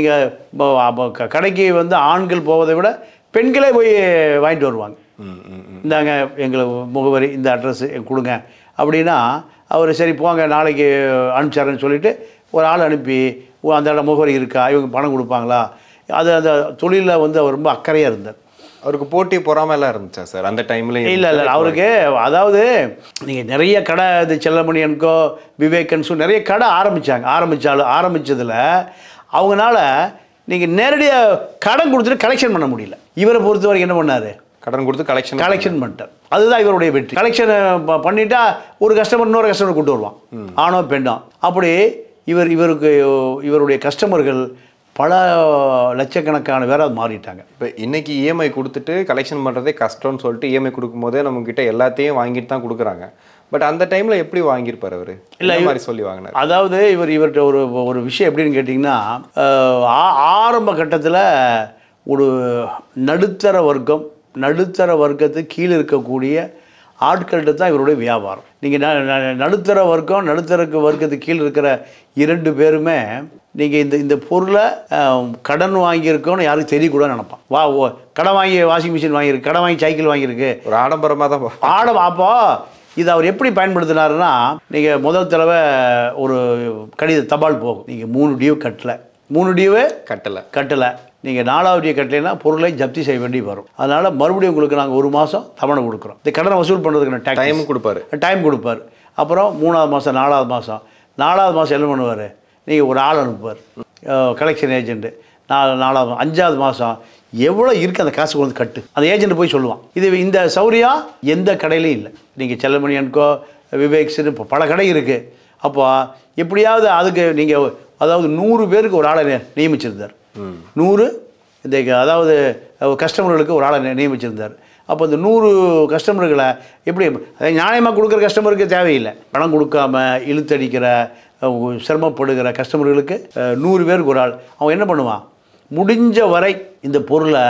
S2: நீங்கள் கடைக்கு வந்து ஆண்கள் போவதை விட பெண்களே போய் வாங்கிட்டு வருவாங்க இந்தாங்க எங்களுக்கு முகவரி இந்த அட்ரஸ் கொடுங்க அப்படின்னா அவர் சரி போங்க நாளைக்கு அனுப்பிச்சாரன்னு சொல்லிட்டு ஒரு ஆள் அனுப்பி ஓ, அந்த இடம் முகவரி இருக்கா இவங்க பணம் கொடுப்பாங்களா அது அந்த தொழிலில் வந்து அவர் ரொம்ப அக்கறையாக இருந்தார்
S1: அவருக்கு போட்டி பொறாம எல்லாம் இருந்துச்சா சார் அந்த டைம்ல
S2: இல்லை இல்லை அவருக்கு அதாவது நீங்கள் நிறைய கடை இது செல்லமணியனுக்கோ விவேகன்ஸும் நிறைய கடை ஆரம்பித்தாங்க ஆரம்பித்தாலும் ஆரம்பித்ததில் அவங்கனால நீங்கள் நேரடியாக கடன் கொடுத்துட்டு கலெக்ஷன் பண்ண முடியல இவரை பொறுத்த வரைக்கும் என்ன பண்ணார்
S1: கடன் கொடுத்து கலெக்ஷன்
S2: கலெக்ஷன் பண்ணிட்டார் அதுதான் இவருடைய வெற்றி கலெக்ஷன் பண்ணிட்டா ஒரு கஸ்டமர் இன்னொரு கஸ்டமர் கூட்டு வருவான் ஆணோ பெண்ணோ அப்படி இவர் இவருக்கு இவருடைய கஸ்டமர்கள் பல லட்சக்கணக்கான பேர் அது மாறிட்டாங்க
S1: இப்போ இன்னைக்கு இஎம்ஐ கொடுத்துட்டு கலெக்ஷன் பண்ணுறதே கஷ்டம்னு சொல்லிட்டு இஎம்ஐ கொடுக்கும்போதே நம்ம கிட்ட எல்லாத்தையும் வாங்கிட்டு தான் கொடுக்குறாங்க பட் அந்த டைம்ல எப்படி வாங்கியிருப்பார் அவரு
S2: இல்ல,
S1: இல்ல
S2: இவ-
S1: மாதிரி சொல்லி வாங்கினார்
S2: அதாவது இவர் இவர்கிட்ட ஒரு ஒரு விஷயம் எப்படின்னு கேட்டிங்கன்னா அஹ், ஆ- ஆரம்ப கட்டத்தில் ஒரு நடுத்தர வர்க்கம் நடுத்தர வர்க்கத்துக்கு கீழே இருக்கக்கூடிய ஆட்கள்கிட்ட தான் இவருடைய வியாபாரம் நீங்கள் நடுத்தர வர்க்கம் நடுத்தர வர்க்கத்துக்கு கீழே இருக்கிற இரண்டு பேருமே நீங்கள் இந்த இந்த பொருளை அஹ், கடன் வாங்கியிருக்கோன்னு யாருக்கும் தெரியக்கூடாதுன்னு நினைப்பான் வா ஓ கடன் வாங்கி வாஷிங் மிஷின் வாங்கியிருக்கு கடன் வாங்கி சைக்கிள் வாங்கியிருக்கு
S1: ஒரு ஆடம்பரமா தான் பா-
S2: ஆடம் அப்போ இது அவர் எப்படி பயன்படுத்தினாருன்னா நீங்கள் முதல் தடவை ஒரு கடித தபால் போகும் நீங்கள் மூணு டியூ கட்டல மூணு டியூவே
S1: கட்டல
S2: கட்டலை நீங்கள் நாலாவது டியூ கட்டலைன்னா பொருளை ஜப்தி செய்ய வேண்டி வரும் அதனால் மறுபடியும் உங்களுக்கு நாங்கள் ஒரு மாதம் தவணை கொடுக்குறோம் இந்த கடனை வசூல் பண்ணுறதுக்கு டைம்
S1: டைம் கொடுப்பாரு
S2: டைம் கொடுப்பார் அப்புறம் மூணாவது மாதம் நாலாவது மாதம் நாலாவது மாதம் என்ன பண்ணுவார் நீங்கள் ஒரு ஆள் அனுப்புவார் கலெக்ஷன் ஏஜென்ட்டு நாலு நாலாவது மா- அஞ்சாவது மாதம் எவ்வளோ இருக்குது அந்த காசு கொண்டு வந்து கட்டு அந்த ஏஜென்ட் போய் சொல்லுவான் இது இந்த சௌரியம் எந்த கடையிலையும் இல்லை நீங்கள் செல்லமணியன்கோ விவேக்ஸ்னு இப்போ பல கடை இருக்குது அப்போ எப்படியாவது அதுக்கு நீங்கள் அதாவது நூறு பேருக்கு ஒரு ஆளை நி- நியமிச்சிருந்தார் நூறு இந்த அதாவது கஸ்டமர்களுக்கு ஒரு ஆளை நி- நியமிச்சிருந்தார் அப்போ இந்த நூறு கஸ்டமர்களை எப்படி அதாவது நியாயமாக கொடுக்குற கஸ்டமருக்கு தேவையில்லை பணம் கொடுக்காம இழுத்தடிக்கிற அஹ், சிரமப்படுகிற கஸ்டமர்களுக்கு அஹ், நூறு பேருக்கு ஒரு ஆள் அவன் என்ன பண்ணுவான் முடிஞ்ச வரை இந்த பொருளை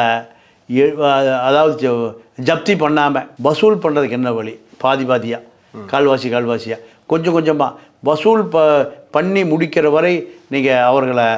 S2: எ- அஹ், அதாவது ஜ- ஜப்தி பண்ணாமல் வசூல் பண்ணுறதுக்கு என்ன வழி பாதி பாதியாக கால்வாசி கால்வாசியாக கொஞ்சம் கொஞ்சமாக வசூல் ப பண்ணி முடிக்கிற வரை நீங்கள் அவர்களை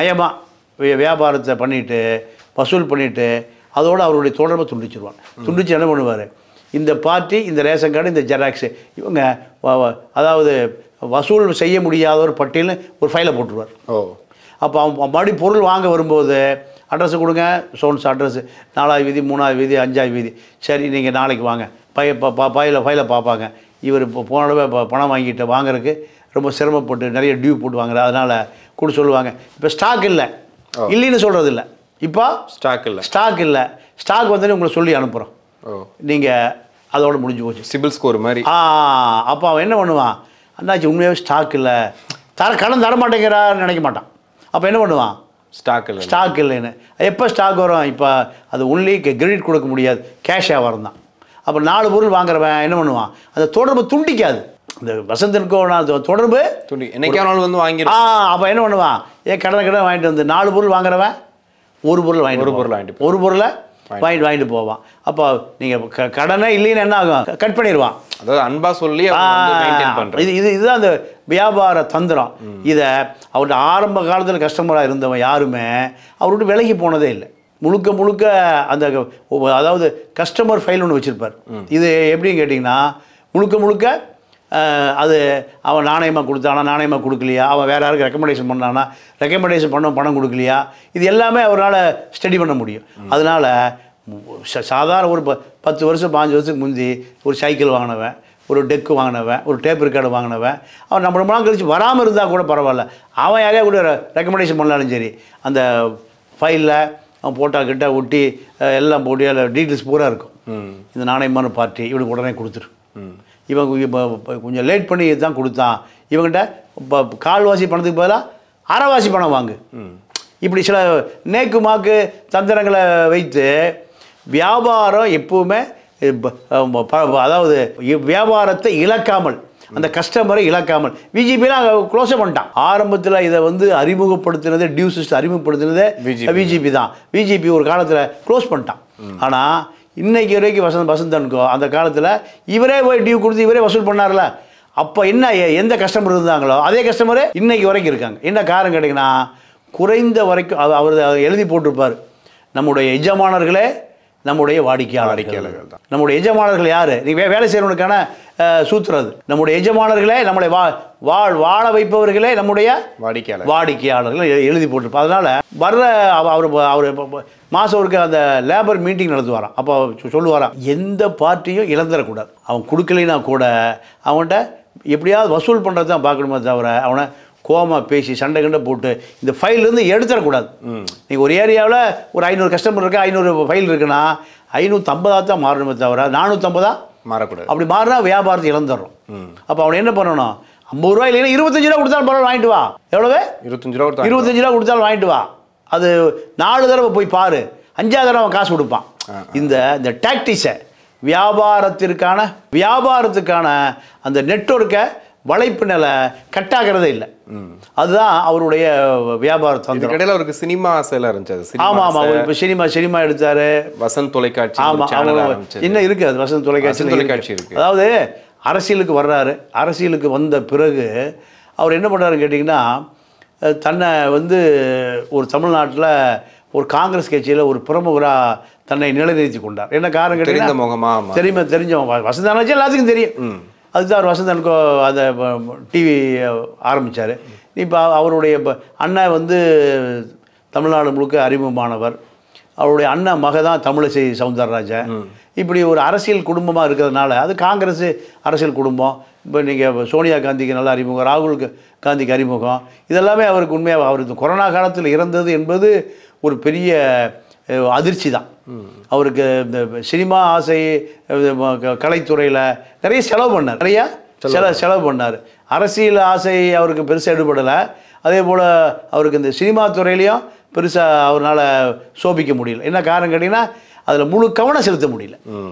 S2: நயமாக வியாபாரத்தை பண்ணிவிட்டு வசூல் பண்ணிவிட்டு அதோடு அவருடைய தொடர்பை துண்டிச்சிருவான் துண்டிச்சு என்ன பண்ணுவார் இந்த பார்ட்டி இந்த ரேஷன் கார்டு இந்த ஜெராக்ஸு இவங்க வ- வ- அதாவது வசூல் செய்ய முடியாத ஒரு பட்டியல்னு ஒரு ஃபைலை போட்டுருவார்
S1: ஓ
S2: அப்போ அவன் மறுபடியும் பொருள் வாங்க வரும்போது அட்ரஸ் கொடுங்க சோன்ஸ் அட்ரஸ் நாலாவது வீதி மூணாவது வீதி அஞ்சாவது வீதி சரி நீங்கள் நாளைக்கு வாங்க பைய பையில் ஃபைலை பார்ப்பாங்க இவர் இப்போ போன தடவை இப்போ பணம் வாங்கிட்டு வாங்குறதுக்கு ரொம்ப சிரமப்பட்டு நிறைய டியூ போட்டு வாங்குற அதனால் கூட சொல்லுவாங்க இப்போ ஸ்டாக் இல்லை இல்லைன்னு சொல்கிறது இல்லை இப்போ
S1: ஸ்டாக் இல்ல
S2: ஸ்டாக் இல்லை ஸ்டாக் வந்தோடனே உங்களை சொல்லி அனுப்புகிறோம்
S1: ஓ
S2: நீங்கள் அதோட முடிஞ்சு போச்சு
S1: சிபில் ஸ்கோர் மாதிரி
S2: ஆ அப்போ அவன் என்ன பண்ணுவான் அண்ணாச்சி உண்மையாகவே ஸ்டாக் இல்லை தர கடன் தர மாட்டேங்கிறான்னு நினைக்க மாட்டான் அப்போ என்ன பண்ணுவான்
S1: ஸ்டாக் இல்ல
S2: ஸ்டாக் இல்லைன்னு எப்போ ஸ்டாக் வரும் இப்போ அது ஒன்லி கிரெடிட் கொடுக்க முடியாது கேஷ் வியாபாரம் தான் அப்போ நாலு பொருள் வாங்குறவன் என்ன பண்ணுவான் அந்த தொடர்பு துண்டிக்காது இந்த வசந்தனுக்கோ நான் அந்த தொடர்பு
S1: துணி என்னைக்கானாலும் வந்து
S2: ஆ
S1: வாங்கிடும்
S2: அப்போ என்ன பண்ணுவான் ஏன் கடன் கடன் வாங்கிட்டு வந்து நாலு பொருள் வாங்குறவன் ஒரு பொருள் வாங்கிட்டு
S1: ஒரு
S2: போவான்.
S1: பொருள் வாங்கிட்டு
S2: ஒரு பொருளை வாங்கிட்டு வாங்கிட்டு போவான் அப்போ நீங்கள் க கடனே இல்லைன்னு என்ன ஆகும் கட் பண்ணிடுவான்
S1: அதாவது அன்பா சொல்லி அவங்க வந்து மெயின்டைன் பண்றது
S2: இது இது இதுதான் அந்த வியாபார தந்திரம் இதை அவர்கிட்ட ஆரம்ப காலத்தில் கஸ்டமராக இருந்தவன் யாருமே அவர்கிட்ட விலகி போனதே இல்லை முழுக்க முழுக்க அந்த ஒ- அதாவது கஸ்டமர் ஃபைல் ஒன்று வச்சுருப்பார் இது எப்படின்னு கேட்டிங்கன்னா முழுக்க முழுக்க அஹ், அது அவன் நாணயமாக கொடுத்தானா நாணயமாக கொடுக்கலையா அவன் வேற யாருக்கு ரெக்கமெண்டேஷன் பண்ணானா ரெக்கமெண்டேஷன் பண்ண பணம் கொடுக்கலையா இது எல்லாமே அவரால் ஸ்டடி பண்ண முடியும் அதனால் ச- சாதாரண ஒரு ப- பத்து வருஷம் பாஞ்சு வருஷத்துக்கு முந்தி ஒரு சைக்கிள் வாங்கினவன் ஒரு டெக்கு வாங்கினவன் ஒரு டேப் ரெக்கார்டு வாங்கினவன் அவன் நம்ம ரொம்ப நாள் கழிச்சு வராமல் இருந்தால் கூட பரவாயில்ல அவன் யாரையா கூட ரெக்கமெண்டேஷன் பண்ணாலும் சரி அந்த ஃபைலில் அவன் போட்டா கிட்ட ஒட்டி அஹ், எல்லாம் போட்டு அதில் டீட்டெயில்ஸ் பூரா இருக்கும் இந்த நாணயமான பார்ட்டி இவனுக்கு உடனே கொடுத்துரு இவன் இப்போ கொஞ்சம் லேட் பண்ணி தான் கொடுத்தான் இவங்கிட்ட இப்போ கால்வாசி பணத்துக்கு பதிலாக அரைவாசி பணம் வாங்கு இப்படி சில நேக்கு மாக்கு தந்திரங்களை வைத்து வியாபாரம் எப்பவுமே இப்ப, அஹ், ப- அதாவது இ- வியாபாரத்தை இழக்காமல் அந்த கஸ்டமரை இழக்காமல் விஜிபிலாம் க்ளோஸே பண்ணிட்டான் ஆரம்பத்தில் இதை வந்து அறிமுகப்படுத்தினதே டியூ சிஸ்டம் அறிமுகப்படுத்தினதே
S1: VGP.
S2: விஜிபி தான் விஜிபி ஒரு காலத்தில் க்ளோஸ் பண்ணிட்டான் ஆனால் இன்னைக்கு வரைக்கும் வசந்த் வசந்தனுக்கோ அந்த காலத்தில் இவரே போய் டியூ கொடுத்து இவரே வசூல் பண்ணார்ல அப்போ என்ன எ- எந்த கஸ்டமர் இருந்தாங்களோ அதே கஸ்டமரே இன்னைக்கு வரைக்கும் இருக்காங்க என்ன காரணம் கேட்டிங்கன்னா குறைந்த வரைக்கும் அவர் அவர் அவர் எழுதி போட்டிருப்பார் நம்முடைய எஜமானர்களே நம்முடைய வாடிக்கையாளர்கள்
S1: வாடிக்கையாளர்கள் தான்.
S2: நம்முடைய எஜமானர்கள் யார் நீங்கள் வேலை செய்கிறவனுக்கான அஹ், சூத்திரம் அது நம்முடைய எஜமானர்களே நம்மளை வா வாழ் வாழ வைப்பவர்களே நம்முடைய
S1: வாடிக்கையாளர்
S2: வாடிக்கையாளர்கள் எ- எழுதி போட்டிருப்போம் அதனால் வர்ற அவ- அவர் அவர் மாதம் ஒருக்க அந்த லேபர் மீட்டிங் நடத்துவாராம் அப்போ சொ- சொல்லுவாராம் எந்த பார்ட்டியும் இழந்துடக்கூடாது அவன் கொடுக்கலைன்னா கூட அவன்கிட்ட எப்படியாவது வசூல் பண்ணுறது தான் பார்க்கணுமே தவிர அவனை கோமா பேசி சண்டை கண்டை போட்டு இந்த ஃபைல்லேருந்து எடுத்துடக்கூடாது நீங்கள் ஒரு ஏரியாவில் ஒரு ஐநூறு கஸ்டமர் இருக்கு ஐநூறு ஃபைல் இருக்குன்னா ஐநூற்றம்பதாக தான் மாறணுமே தவிர நானூற்றம்பதா
S1: மாறக்கூடாது
S2: அப்படி மாறினா வியாபாரத்தை இழந்துடுறோம் அப்போ அவனை என்ன பண்ணணும் ஐம்பது ரூபாய் இல்லைன்னா இருபத்தஞ்சு ரூபா கொடுத்தாலும் பரவாயில்ல வாங்கிட்டு வா எவ்வளவு
S1: இருபத்தஞ்சு ரூபா கொடுத்தா
S2: இருபத்தஞ்சு ரூபா கொடுத்தாலும் வாங்கிட்டு வா அது நாலு தடவை போய் பாரு அஞ்சாவது தடவை அவன் காசு கொடுப்பான் இந்த இந்த டாக்டிஸை வியாபாரத்திற்கான வியாபாரத்துக்கான அந்த நெட்வொர்க்கை வலைப்பு நிலை கட்டாகிறதே இல்லை அதுதான் அவருடைய வியாபார தந்திரம்
S1: இதுக்கடையில அவருக்கு சினிமா ஆசையெல்லாம் இருந்துச்சு அது சினிமா
S2: ஆமாம் ஆமாம்
S1: ஆசை.
S2: இப்போ சினிமா சினிமா எடுத்தாரு
S1: வசந்த் தொலைக்காட்சி
S2: ஆமா
S1: சேனல்
S2: அவங்க
S1: ஆரம்பிச்சது
S2: இன்னும் இருக்கு அது வசந்த் தொலைக்காட்சி
S1: வசந்த் தொலைக்காட்சி இருக்கு.
S2: அதாவது அரசியலுக்கு வர்றாரு அரசியலுக்கு வந்த பிறகு அவர் என்ன பண்ணுறாருன்னு கேட்டிங்கன்னா அஹ், தன்னை வந்து ஒரு தமிழ்நாட்டில் ஒரு காங்கிரஸ் கட்சியில் ஒரு பிரமுகராக தன்னை நிலைநிறுத்தி கொண்டார் என்ன காரணம்
S1: தெரிந்த
S2: கேட்டீங்கன்னா
S1: முகமா ஆமா
S2: தெரியுமா தெரிஞ்சவன் வ- வசந்த் அண்ணாச்சி எல்லாத்துக்கும் தெரியும் அதுதான் அவர் வசந்த் அனுக்கோ அந்த டிவி ஆரம்பித்தார் இப்போ அவருடைய ப- அண்ணன் வந்து தமிழ்நாடு முழுக்க அறிமுகமானவர் அவருடைய அண்ணன் மக தான் தமிழிசை சவுந்தரராஜன் இப்படி ஒரு அரசியல் குடும்பமாக இருக்கிறதுனால அது காங்கிரஸ் அரசியல் குடும்பம் இப்போ நீங்கள் சோனியா காந்திக்கு நல்ல அறிமுகம் ராகுல் கா- காந்திக்கு அறிமுகம் இதெல்லாமே அவருக்கு உண்மையாக அவருக்கு கொரோனா காலத்தில் இறந்தது என்பது ஒரு பெரிய அஹ், அதிர்ச்சி தான் அவருக்கு இந்த சினிமா ஆசை கலைத்துறையில் நிறைய செலவு பண்ணார் நிறையா செலவு செலவு பண்ணார் அரசியல் ஆசை அவருக்கு பெருசாக எடுபடலை அதே போல் அவருக்கு இந்த சினிமா துறையிலையும் பெருசாக அவரால் சோபிக்க முடியல என்ன காரணம் கேட்டிங்கன்னா அதில் முழு கவனம் செலுத்த முடியல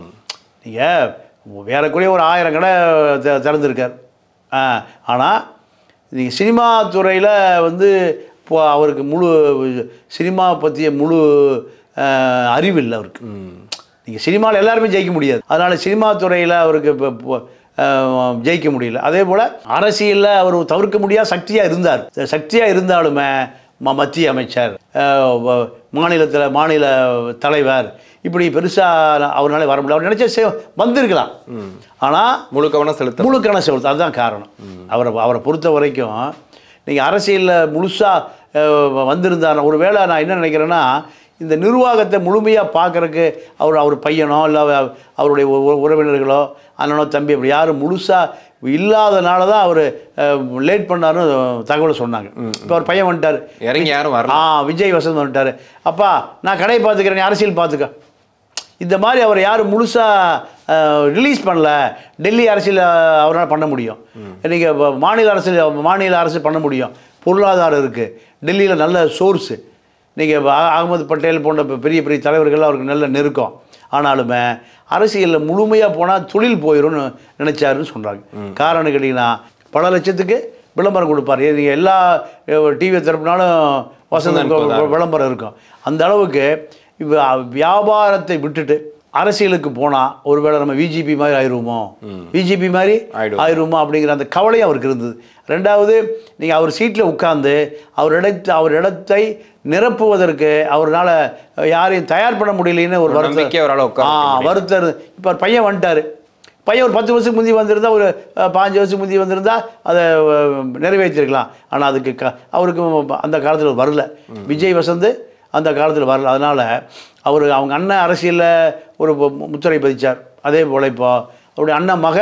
S2: நீங்கள் வேறக்குரிய ஒரு ஆயிரம் கடை த- திறந்திருக்கார் ஆ ஆனால் நீங்கள் சினிமா துறையில் வந்து இப்போ அவருக்கு முழு சினிமா பற்றிய முழு அஹ், அறிவு இல்லை அவருக்கு நீங்கள் சினிமாவில் எல்லாருமே ஜெயிக்க முடியாது அதனால் சினிமா துறையில் அவருக்கு இப்போ இப்போ, அஹ், ஜெயிக்க முடியல அதே போல் அரசியலில் அவர் தவிர்க்க முடியாத சக்தியாக இருந்தார் சக்தியாக இருந்தாலுமே ம மத்திய அமைச்சர் மாநிலத்தில் மாநில தலைவர் இப்படி பெருசாக அவரால் வர முடியல அவர் நினச்ச செ வந்திருக்கலாம் ஆனால்
S1: முழு கவனம் செலுத்த
S2: முழு கணக்கு செலுத்து அதுதான் காரணம் அவரை அவரை பொறுத்த வரைக்கும் நீங்கள் அரசியலில் முழுசாக வந்திருந்தார் ஒரு வேளை நான் என்ன நினைக்கிறேன்னா இந்த நிர்வாகத்தை முழுமையாக பார்க்கறக்கு அவர் அவர் பையனோ இல்லை அவருடைய உ- உறவினர்களோ அண்ணனோ தம்பி அப்படி யாரும் முழுசாக இல்லாதனால தான் அவர் லேட் பண்ணாருன்னு தகவல் சொன்னாங்க இப்போ அவர் பையன் வந்துட்டார்
S1: இறங்கி யாரும் வரல
S2: ஆ விஜய் வசந்த் வந்துட்டார் அப்பா நான் கடையை பார்த்துக்கிறேன் நீ அரசியல் பார்த்துக்க இந்த மாதிரி அவர் யாரும் முழுசாக ரிலீஸ் பண்ணல டெல்லி அரசியல் அவரால் பண்ண முடியும் நீங்கள் மாநில அரசியல் மாநில அரசு பண்ண முடியும் பொருளாதாரம் இருக்குது டெல்லியில் நல்ல சோர்ஸு நீங்கள் அகமது பட்டேல் போன்ற பெ- பெரிய பெரிய தலைவர்கள் அவருக்கு நல்ல நெருக்கம் ஆனாலுமே அரசியலில் முழுமையாக போனால் தொழில் போயிடும்னு நினைச்சாருன்னு சொல்கிறாங்க காரணம் கேட்டிங்கன்னா பல லட்சத்துக்கு விளம்பரம் கொடுப்பார் நீங்கள் எல்லா டிவி திறப்புனாலும் வசந்தம்
S1: வசந்தன்
S2: விளம்பரம் இருக்கும் அந்த அளவுக்கு இவ வியாபாரத்தை விட்டுட்டு அரசியலுக்கு போனால் ஒருவேளை நம்ம விஜிபி மாதிரி ஆயிடுவோமோ விஜிபி மாதிரி
S1: ஆயிடுவோம்.
S2: ஆயிடுவோமா அப்படிங்கிற அந்த கவலையும் அவருக்கு இருந்தது ரெண்டாவது நீங்கள் அவர் சீட்டில் உட்கார்ந்து அவர் இடத்தை அவர் இடத்தை நிரப்புவதற்கு அவரால் யாரையும் தயார் பண்ண முடியலன்னு ஒரு
S1: ஒரு
S2: வருத்தம்
S1: நம்பிக்கை அவரால உட்கார
S2: ஆ
S1: வைக்க முடியல.
S2: வருத்தம் இப்போ பையன் வந்துட்டார் பையன் ஒரு பத்து வருஷத்துக்கு முந்தி வந்திருந்தா ஒரு அஹ், பாஞ்சு வருஷத்துக்கு முந்தி வந்திருந்தா அதை அஹ், நிறைவேற்றிருக்கலாம் ஆனால் அதுக்கு க அவருக்கு அந்த காலத்தில் வரல விஜய் வசந்த் அந்த காலத்தில் வரல அதனால் அவர் அவங்க அண்ணன் அரசியலில் ஒரு மு- முத்திரை பதிச்சார் அதே போல் இப்போ அவருடைய அண்ணன் மக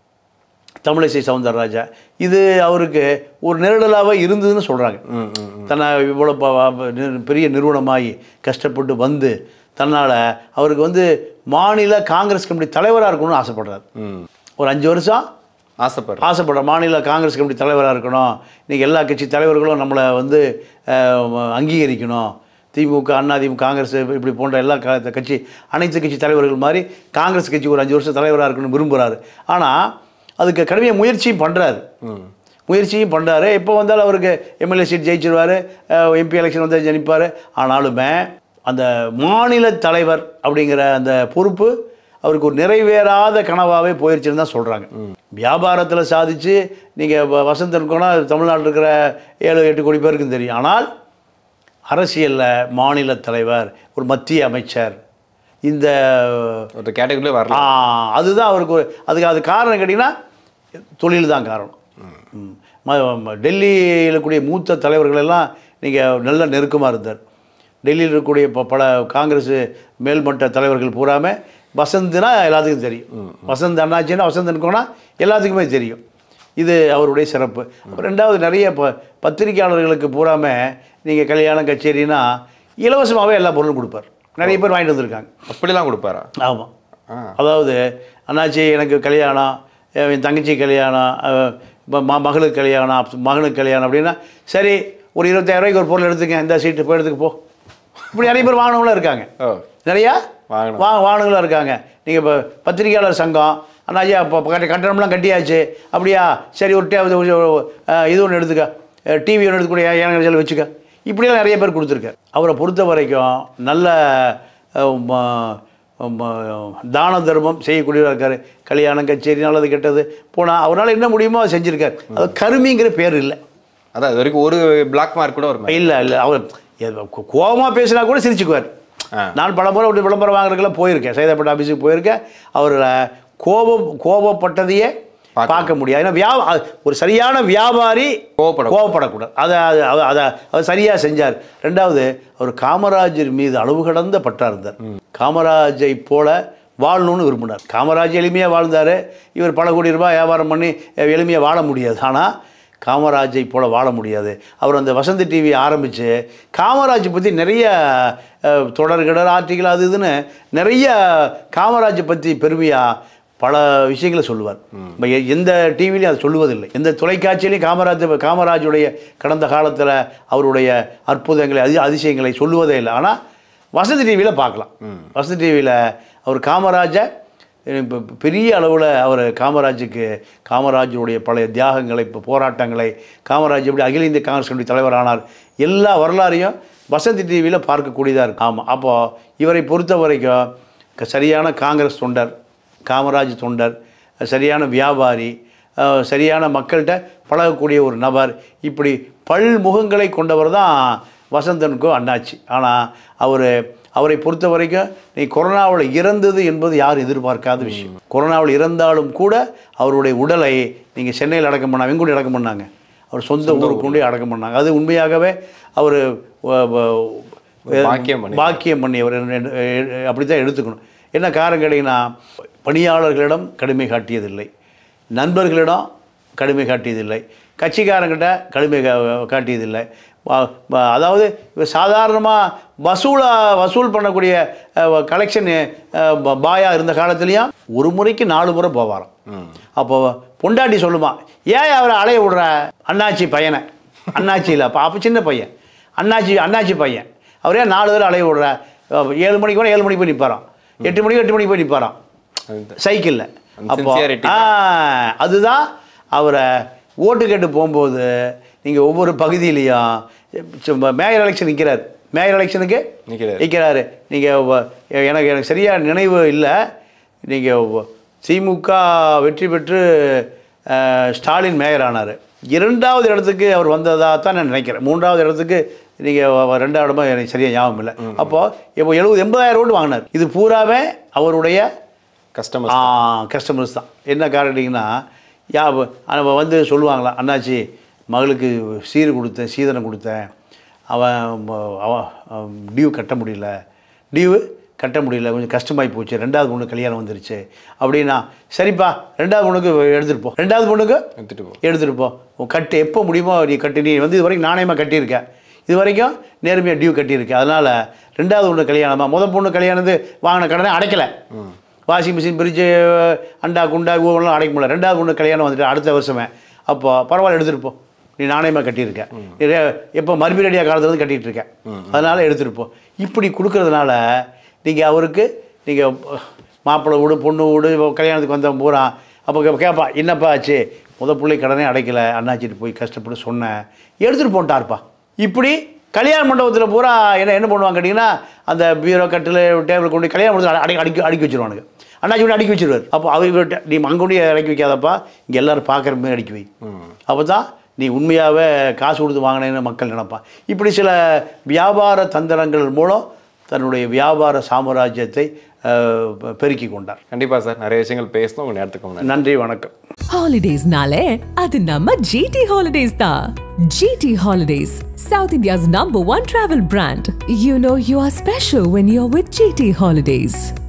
S2: தமிழிசை சவுந்தரராஜா இது அவருக்கு ஒரு நெருடலாகவே இருந்ததுன்னு சொல்கிறாங்க தன்னை இவ்வளோ ப- ப- நி- பெரிய நிறுவனமாகி கஷ்டப்பட்டு வந்து தன்னால் அவருக்கு வந்து மாநில காங்கிரஸ் கமிட்டி தலைவராக இருக்கணும்னு ஆசைப்படுறாரு
S1: ம்
S2: ஒரு அஞ்சு வருஷம்
S1: ஆசைப்படுறேன்
S2: ஆசைப்படுற மாநில காங்கிரஸ் கமிட்டி தலைவராக இருக்கணும் இன்றைக்கி எல்லா கட்சி தலைவர்களும் நம்மளை வந்து அஹ், அங்கீகரிக்கணும் திமுக அண்ணா திமுக காங்கிரஸ் இப்படி போன்ற எல்லா க- கட்சி அனைத்து கட்சி தலைவர்கள் மாதிரி காங்கிரஸ் கட்சி ஒரு அஞ்சு வருஷம் தலைவராக இருக்கணும்னு விரும்புகிறாரு ஆனால் அதுக்கு கடுமையாக முயற்சியும் பண்ணுறாரு முயற்சியும் பண்ணுறாரு எப்போ வந்தாலும் அவருக்கு எம்எல்ஏ சீட் ஜெயிச்சிருவார் எம்பி எலெக்ஷன் வந்து ஜெயிப்பார் ஆனாலுமே அந்த மாநில தலைவர் அப்படிங்கிற அந்த பொறுப்பு அவருக்கு ஒரு நிறைவேறாத கனவாகவே போயிருச்சுன்னு தான் சொல்கிறாங்க வியாபாரத்தில் சாதிச்சு நீங்கள் வசந்தன் கோனா தமிழ்நாட்டில் இருக்கிற ஏழு எட்டு கோடி பேருக்கும் தெரியும் ஆனால் அரசியலில் மாநில தலைவர் ஒரு மத்திய அமைச்சர் இந்த
S1: ஒரு கேட்டகரியிலே வரல
S2: ஆ, அதுதான் அவருக்கு ஒரு அதுக்கு அது காரணம் கேட்டிங்கன்னா தொழில் தான் காரணம் ம். ம- ம- டெல்லியில் இருக்கக்கூடிய மூத்த தலைவர்கள் எல்லாம் நீங்கள் நல்ல நெருக்கமாக இருந்தார் டெல்லியில் இருக்கக்கூடிய ப- பல காங்கிரஸ் மேல்மட்ட தலைவர்கள் பூராமே வசந்த்னா எல்லாத்துக்கும் தெரியும் வசந்த் அண்ணாச்சின்னா வசந்த் போனால் எல்லாத்துக்குமே தெரியும் இது அவருடைய சிறப்பு அப்புறம் ரெண்டாவது நிறைய ப பத்திரிக்கையாளர்களுக்கு பூராமே நீங்கள் கல்யாணம் கச்சேரினா இலவசமாகவே எல்லா பொருளும் கொடுப்பார் நிறைய பேர் வாங்கிட்டு வந்திருக்காங்க
S1: அப்படிலாம் கொடுப்பாரா
S2: ஆமாம் அதாவது அண்ணாச்சி எனக்கு கல்யாணம் அஹ் என் தங்கச்சி கல்யாணம் அஹ் ம- ம- மகளுக்கு கல்யாணம் அப்~ மகனுக்கு கல்யாணம் அப்படின்னா சரி ஒரு இருபத்தாயிரம் ரூபாய்க்கு ஒரு பொருள் எடுத்துக்க இந்த சீட்டு போய் எடுத்துக்க போ இப்படி நிறைய பேர் வாங்கினவங்களும் இருக்காங்க
S1: ஓ
S2: நிறையா
S1: வாங்கினோம்.
S2: வா வாங்கினவங்களும் இருக்காங்க நீங்கள் இப்போ பத்திரிக்கையாளர் சங்கம் அண்ணாச்சி அப்போ கட்ட கட்டணம்லாம் கட்டியாச்சு அப்படியா சரி ஒரு டே இது ஒன்று எடுத்துக்க டிவி ஒன்று எடுத்துக்கூடிய ஏன் சொல்லி வச்சுக்க இப்படியெல்லாம் நிறைய பேர் கொடுத்துருக்காரு அவரை பொறுத்த வரைக்கும் நல்ல அஹ், ம- ம- தான தர்மம் செய்யக்கூடியவராக இருக்கார் கல்யாணம் கச்சேரி நல்லது கெட்டது போனால் அவரால் என்ன முடியுமோ அதை செஞ்சுருக்கார் அது கருமிங்கிற பேர் இல்லை
S1: அதான் இது வரைக்கும் ஒரு பிளாக் மார்க் கூட ஒரு
S2: இல்லை இல்லை அவர் கோபமாக பேசினா கூட சிரிச்சுக்குவார்
S1: ஆ.
S2: நான் பல முறை அப்படி விளம்பரம் வாங்குறதுக்கெல்லாம் போயிருக்கேன் சைதாப்பேட்டை ஆஃபீஸுக்கு போயிருக்கேன் அவர் கோபம் கோபப்பட்டதையே
S1: பார்க்க
S2: பார்க்க முடியாது ஏன்னா வியா அது ஒரு சரியான வியாபாரி
S1: கோவப்படக்கூடாது.
S2: கோவப்படக்கூடாது அதை அதை அதை- அதை அவர் சரியாக செஞ்சார் ரெண்டாவது அவர் காமராஜர் மீது அளவு கடந்த பற்றா இருந்தார் காமராஜை போல வாழணும்னு விரும்பினார் காமராஜ் எளிமையாக வாழ்ந்தார் இவர் பல கோடி ரூபாய் வியாபாரம் பண்ணி எளிமையாக வாழ முடியாது ஆனால் காமராஜை போல வாழ முடியாது அவர் அந்த வசந்த் டிவி ஆரம்பித்து காமராஜ் பற்றி நிறைய அஹ், தொடர் கிடர் ஆர்டிக்கல் அது இதுன்னு நிறைய காமராஜை பற்றி பெருமையாக பல விஷயங்களை சொல்லுவார் இப்ப எ- எந்த டிவிலையும் அதை சொல்லுவதில்லை எந்த தொலைக்காட்சியிலையும் காமராஜ் காமராஜுடைய கடந்த காலத்தில் அவருடைய அற்புதங்களை அதி அதிசயங்களை சொல்லுவதே இல்லை ஆனால் வசந்த் டிவியில் பார்க்கலாம் வசந்த் டிவியில் அவர் காமராஜை இப்போ பெரிய அளவில் அவர் காமராஜுக்கு காமராஜருடைய பழைய தியாகங்களை இப்போ போராட்டங்களை காமராஜ் எப்படி அகில இந்திய காங்கிரஸ் கமிட்டி தலைவரானார் எல்லா வரலாறையும் வசந்த் டிவியில் பார்க்கக்கூடியதாக இருக்கும் ஆமாம் அப்போது இவரை பொறுத்த வரைக்கும் க- சரியான காங்கிரஸ் தொண்டர் காமராஜ் தொண்டர் சரியான வியாபாரி அஹ், சரியான மக்கள்கிட்ட பழகக்கூடிய ஒரு நபர் இப்படி பல்முகங்களை கொண்டவர் தான் வசந்தனுக்கோ அண்ணாச்சி ஆனால் அவர் அவரை பொறுத்த வரைக்கும் நீ கொரோனாவில் இறந்தது என்பது யாரும் எதிர்பார்க்காத விஷயம் கொரோனாவில் இறந்தாலும் கூட அவருடைய உடலை நீங்கள் சென்னையில் அடக்கம் பண்ணாங்க எங்கூடி அடக்கம் பண்ணாங்க அவர் சொந்த ஊருக்கு கொண்டு போய் அடக்கம் பண்ணாங்க அது உண்மையாகவே அவர்
S1: பாக்கியம் பண்ணி
S2: பாக்கியம் பண்ணியவர் அப்படி தான் எடுத்துக்கணும் என்ன காரணம் கேட்டிங்கன்னா பணியாளர்களிடம் கடுமை காட்டியதில்லை நண்பர்களிடம் கடுமை காட்டியதில்லை கட்சிக்காரங்கிட்ட கடுமை கா- காட்டியதில்லை வா- வா- அதாவது இவர் சாதாரணமாக வசூலா வசூல் பண்ணக்கூடிய கலெக்ஷன் பாயா இருந்த காலத்துலேயும் ஒரு முறைக்கு நாலு முறை போவாராம் அப்போ பொண்டாட்டி சொல்லுமா ஏன் அவரை அலைய விடுற அண்ணாச்சி பையனை அண்ணாச்சி இல்லை அப்போ அப்போ சின்ன பையன் அண்ணாச்சி அண்ணாச்சி பையன் அவரே நாலு பேர் அலைய விடுற அஹ் ஏழு மணிக்கு போனால் ஏழு மணிக்கு போய் நிற்பாராம் எட்டு மணிக்கு எட்டு மணிக்கு போய் நிற்பாராம் சைக்கிளில்
S1: அந்த
S2: அப்போ
S1: sincerity.
S2: ஆ அதுதான் அவரை ஓட்டு கேட்டு போகும்போது நீங்கள் ஒவ்வொரு பகுதியிலையும் சும்மா மேயர் எலெக்ஷன் நிற்கிறார் மேயர் எலெக்ஷனுக்கு
S1: நிக்கிறாரு.
S2: நிற்கிறாரு நீங்கள் எனக்கு எனக்கு சரியாக நினைவு இல்லை நீங்கள் திமுக வெற்றி பெற்று அஹ், ஸ்டாலின் மேயர் ஆனார் இரண்டாவது இடத்துக்கு அவர் வந்ததாக தான் நான் நினைக்கிறேன் மூன்றாவது இடத்துக்கு நீங்கள் ரெண்டாவது இடமா எனக்கு சரியாக ஞாபகம் இல்லை அப்போது இப்போ எழுபது எண்பதாயிரம் ஓட்டு வாங்கினார் இது பூராவே அவருடைய
S1: கஸ்டமர்
S2: கஸ்டமர்ஸ் தான் என்ன காரணம்னா யா அவன் வந்து சொல்லுவாங்களா அண்ணாச்சி மகளுக்கு சீர் கொடுத்தேன் சீதனம் கொடுத்தேன் அவன் ம- அவன் டியூ கட்ட முடியல டியூ கட்ட முடியல கொஞ்சம் கஷ்டமாகி போச்சு ரெண்டாவது பொண்ணு கல்யாணம் வந்துருச்சு அப்படின்னா சரிப்பா ரெண்டாவது பொண்ணுக்கு எடுத்துகிட்டு போ ரெண்டாவது பொண்ணுக்கு
S1: எடுத்துட்டு போ
S2: எடுத்துகிட்டு போ உன் கட்டு எப்போ முடியுமோ நீ கட்டி நீ வந்து இது வரைக்கும் நாணயமாக கட்டியிருக்க இது வரைக்கும் நேர்மையாக டியூ கட்டியிருக்க அதனால் ரெண்டாவது பொண்ணு கல்யாணமா முத பொண்ணு கல்யாணத்து வாங்கின கடனை அடைக்கலை வாஷிங் மிஷின் பிரிட்ஜு அண்டா குண்டா ஊரெல்லாம் அடைக்க முடியல ரெண்டாவது பொண்ணு கல்யாணம் வந்துட்டு அடுத்த வருஷமே அப்போ பரவாயில்ல எடுத்துகிட்டு போ நீ நாணயமாக கட்டியிருக்க நீ ரே- எப்போ மறுபடியும் காலத்துல வந்து கட்டிகிட்டு இருக்க அதனால் எடுத்துகிட்டு போ இப்படி கொடுக்கறதுனால நீங்கள் அவருக்கு நீங்கள் மாப்பிள்ளை வீடு பொண்ணு வீடு கல்யாணத்துக்கு வந்த பூரா அப்போ கே- கேட்பா என்னப்பா ஆச்சு முத பிள்ளை கடனே அடைக்கல அண்ணாச்சிட்டு போய் கஷ்டப்பட்டு சொன்னேன் எடுத்துகிட்டு போன்ட்டார்ப்பா இப்படி கல்யாண மண்டபத்தில் பூரா என்ன என்ன பண்ணுவாங்க கேட்டிங்கன்னா அந்த பீரோ கட்டில் டேபிள் கொண்டு கல்யாண மண்டபத்தில் அடக்கி அடிக்கி அடுக்கி வச்சிருவானுங்க அண்ணாச்சி கொண்டு அடுக்கி வச்சிருவார் அப்போ அவர் நீ அங்கே கொண்டு அடக்கி வைக்காதப்பா இங்கே எல்லாரும் பார்க்குற மாதிரி அடக்கி வை அப்போ தான் நீ உண்மையாகவே காசு கொடுத்து வாங்கினேன்னு மக்கள் நினைப்பான் இப்படி சில வியாபார தந்திரங்கள் மூலம் தன்னுடைய வியாபார சாம்ராஜ்யத்தை அஹ், பெருக்கி கொண்டார்
S1: கண்டிப்பா சார் நிறைய விஷயங்கள் பேசணும் உங்க நேரத்துக்கு முன்னாடி
S2: நன்றி வணக்கம்
S3: ஹாலிடேஸ்னாலே அது நம்ம ஜிடி ஹாலிடேஸ் தான் GT holidays South India's number one travel brand you know you are special when you are with GT holidays